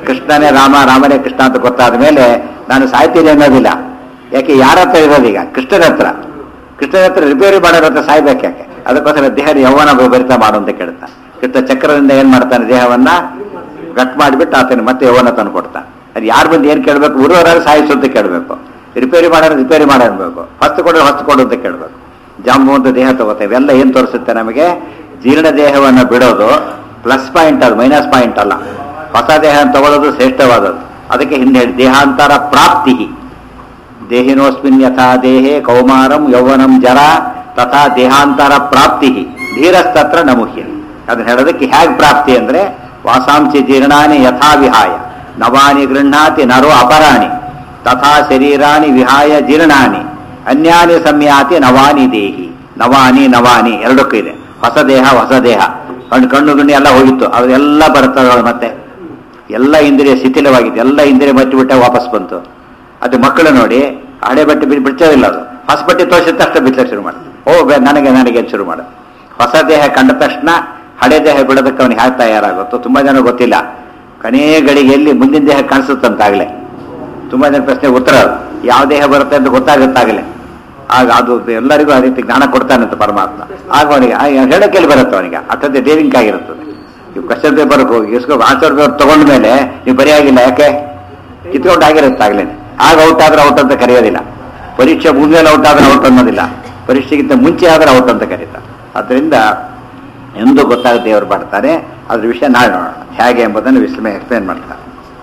ಕೃಷ್ಣನೇ ರಾಮ ರಾಮನೇ ಕೃಷ್ಣ ಅಂತ ಗೊತ್ತಾದ ಮೇಲೆ ನಾನು ಸಾಯ್ತೀನಿ ಅನ್ನೋದಿಲ್ಲ ಯಾಕೆ ಯಾರ ಹತ್ರ ಇರೋದೀಗ ಕೃಷ್ಣನ ಹತ್ರ ಕೃಷ್ಣನ ಹತ್ರ ರಿಪೇರಿ ಮಾಡೋರ ಹತ್ರ ಸಾಯ್ಬೇಕು ಯಾಕೆ ಅದಕ್ಕೋಸ್ಕರ ದೇಹ ಯೌವನ ಭರಿತ ಮಾಡು ಅಂತ ಕೇಳ್ತಾನೆ ಕೃಷ್ಣ ಚಕ್ರದಿಂದ ಏನ್ ಮಾಡ್ತಾನೆ ದೇಹವನ್ನ ಗಟ್ ಮಾಡಿಬಿಟ್ಟು ಆತನ ಮತ್ತೆ ಯೌವನ ತಂದು ಕೊಡ್ತಾನೆ ಅದು ಯಾರು ಬಂದು ಏನ್ ಕೇಳಬೇಕು ಉರುವರಾಗ ಸಾಯಿಸು ಅಂತ ಕೇಳಬೇಕು ರಿಪೇರಿ ಮಾಡೋರು ರಿಪೇರಿ ಮಾಡೋ ಅನ್ಬೇಕು ಹೊಸ್ತು ಕೊಡೋರು ಹೊಸ್ತು ಕೊಡು ಅಂತ ಕೇಳಬೇಕು ಜಾಂಬು ಅಂತ ದೇಹ ತಗೋತೇವೆ ಇವೆಲ್ಲ ಏನ್ ತೋರಿಸುತ್ತೆ ನಮಗೆ ಜೀರ್ಣ ದೇಹವನ್ನು ಬಿಡೋದು ಪ್ಲಸ್ ಪಾಯಿಂಟ್ ಅದು ಮೈನಸ್ ಪಾಯಿಂಟ್ ಅಲ್ಲ ಹೊಸ ದೇಹ ತಗೊಳ್ಳೋದು ಶ್ರೇಷ್ಠವಾದದ್ದು ಅದಕ್ಕೆ ಹಿಂದೆ ಹೇಳಿ ದೇಹಾಂತರ ಪ್ರಾಪ್ತಿ ದೇಹಿನೋಸ್ಮಿನ್ ಯಥಾ ದೇಹೇ ಕೌಮಾರಂ ಯೌವನಂ ಜರ ತಥಾ ದೇಹಾಂತರ ಪ್ರಾಪ್ತಿ ಧೀರಸ್ತತ್ರ ನಮುಹ್ಯ ಅದನ್ನ ಹೇಳೋದಕ್ಕೆ ಹೇಗೆ ಪ್ರಾಪ್ತಿ ಅಂದ್ರೆ ವಾಸಾಂಸಿ ಜೀರ್ಣಾನಿ ಯಥಾ ವಿಹಾಯ ನವಾನಿ ಗೃಹ್ಣಾತಿ ನರೋ ಅಪರಾಣಿ ತಥಾ ಶರೀರಾನಿ ವಿಹಾಯ ಜೀರ್ಣಾನಿ ಅನ್ಯಾನಿ ಸಂಯಾತಿ ನವಾನಿ ದೇಹಿ ನವಾನಿ ನವಾನಿ ಎರಡಕ್ಕೂ ಇದೆ ಹೊಸ ದೇಹ ಹೊಸ ದೇಹ ಕಣ್ಣು ಕಣ್ಣು ಗುಣ್ಣಿ ಎಲ್ಲ ಹೋಗಿತ್ತು ಅವೆಲ್ಲ ಬರ್ತವೆ ಮತ್ತೆ ಎಲ್ಲ ಇಂದ್ರಿಯ ಶಿಥಿಲವಾಗಿತ್ತು ಎಲ್ಲ ಇಂದ್ರಿಯ ಬಟ್ಟಿ ಬಿಟ್ಟ ವಾಪಸ್ ಬಂತು ಅದು ಮಕ್ಕಳು ನೋಡಿ ಹಳೆ ಬಟ್ಟೆ ಬಿಟ್ಟು ಬಿಡ್ತೇವಿಲ್ಲ ಅದು ಹೊಸ ಬಟ್ಟೆ ತೋರಿಸಿದ ತಕ್ಷಣ ಬಿಚ್ಚಕ್ಕೆ ಶುರು ಮಾಡುತ್ತೆ ಓ ಬೆ- ನನಗೆ ನನಗೆ ಅಂತ ಶುರು ಮಾಡ ಹೊಸ ದೇಹ ಕಂಡ ತಕ್ಷಣ ಹಳೆ ದೇಹ ಬಿಡೋದಕ್ಕೆ ಅವನಿಗೆ ಹೇಗೆ ತಯಾರಾಗುತ್ತೋ ತುಂಬಾ ಜನ ಗೊತ್ತಿಲ್ಲ ಕನೇ ಗಳಿಗೆಯಲ್ಲಿ ಮುಂದಿನ ದೇಹ ಕಾಣಿಸುತ್ತಂತಾಗಲೇ ತುಂಬಾ ಜನ ಪ್ರಶ್ನೆ ಉತ್ತರ ಅದು. ಯಾವ ದೇಹ ಬರುತ್ತೆ ಅಂತ ಗೊತ್ತಾಗುತ್ತಾಗಲೇ ಆಗ ಅದು ಎಲ್ಲರಿಗೂ ಆ ರೀತಿ ಜ್ಞಾನ ಕೊಡ್ತಾನಂತೆ ಪರಮಾತ್ಮ ಆಗ ಅವನಿಗೆ ಹೇಳಕ್ಕೆ ಬರುತ್ತೆ ಅವನಿಗೆ ಅಷ್ಟೊಂದು ಡೇರಿಂಗ್ ಆಗಿರುತ್ತದೆ ನೀವು ಕ್ವಶನ್ ಪೇಪರ್ ಹೋಗಿ ಇಸ್ಕೊ ಆನ್ಸರ್ ಪೇಪರ್ ತಗೊಂಡ ಮೇಲೆ ನೀವು ಬರೆಯಾಗಿಲ್ಲ ಯಾಕೆ ಕಿತ್ಕೊಂಡು ಆಗಿರುತ್ತೆ ಆಗ್ಲೇನೆ ಆಗ ಔಟ್ ಆದ್ರೆ ಔಟ್ ಅಂತ ಕರೆಯೋದಿಲ್ಲ ಪರೀಕ್ಷೆ ಮುಗಿದ್ಮೇಲೆ ಔಟ್ ಆದ್ರೆ ಔಟ್ ಅನ್ನೋದಿಲ್ಲ ಪರೀಕ್ಷೆಗಿಂತ ಮುಂಚೆ ಆದ್ರೆ ಔಟ್ ಅಂತ ಕರೀತಾರೆ ಅದರಿಂದ ಎಂದು ಗೊತ್ತಾಗುತ್ತೆ ದೇವರು ಮಾಡ್ತಾರೆ ಅದ್ರ ವಿಷಯ ನಾಳೆ ನೋಡೋಣ ಹೇಗೆ ಎಂಬುದನ್ನು ವಿಸ್ಮಯ ಎಕ್ಸ್ಪ್ಲೇನ್ ಮಾಡ್ತಾರೆ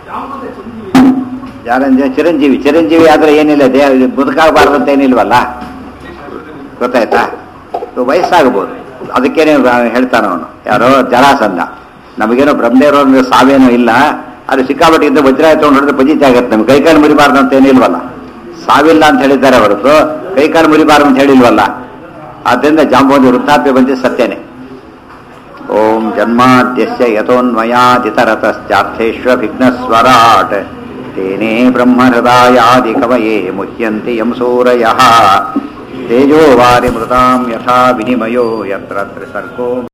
ಯಾರಂದ್ರೆ ಚಿರಂಜೀವಿ ಚಿರಂಜೀವಿ ಆದ್ರೆ ಏನಿಲ್ಲ ದೇಹ ಬದುಕಾಗಬಾರ್ದು ಅಂತ ಏನಿಲ್ವಲ್ಲ ಗೊತ್ತಾಯ್ತಾ ಇದು ವಯಸ್ಸಾಗಬಹುದು ಅದಕ್ಕೇನೆ ಹೇಳ್ತಾನ ಅವನು ಯಾರೋ ಜರಾಸಂಧ ನಮಗೇನೋ ಬ್ರಹ್ಮದೇವರ ಒಂದು ಸಾವೇನೋ ಇಲ್ಲ ಅದು ಸಿಕ್ಕಾಪಟ್ಟಿಗಿಂತ ವಜ್ರ ತಗೊಂಡು ಹೊಡೆದ್ರೆ ಪಜಿತ ಆಗತ್ತೆ ನಮ್ಗೆ ಕೈಕಾಲು ಮುರಿಬಾರ್ದು ಅಂತ ಏನಿಲ್ವಲ್ಲ ಸಾವಿಲ್ಲ ಅಂತ ಹೇಳಿದ್ದಾರೆ ಹೊರತು ಕೈಕಾಲು ಮುರಿಬಾರ್ದು ಅಂತ ಹೇಳಿಲ್ವಲ್ಲ ಆದ್ದರಿಂದ ಜಾಂಬವಂತಿ ವೃದ್ಧಾಪ್ಯ ಬಂದ ಸತ್ಯನೇ ಓಂ ಜನ್ಮಾದ್ಯಸ್ಯ ಯತೋನ್ಮಯಾದಿತರತಶ್ಚಾರ್ಥೇಶ್ವ ವಿಘ್ನಸ್ವರಾಟ್ ತೇನೇ ಬ್ರಹ್ಮಹೃದಾಯಾದಿ ಕವಯೇ ಮುಹ್ಯಂತಿ ಯಂ ಸೂರಯಃ ತೇಜೋ ವಾರಿ ಮೃತಾಂ ಯಥಾ ವಿನಿಮಯೋ ಯತ್ರ ತ್ರಿಸರ್ಗೋ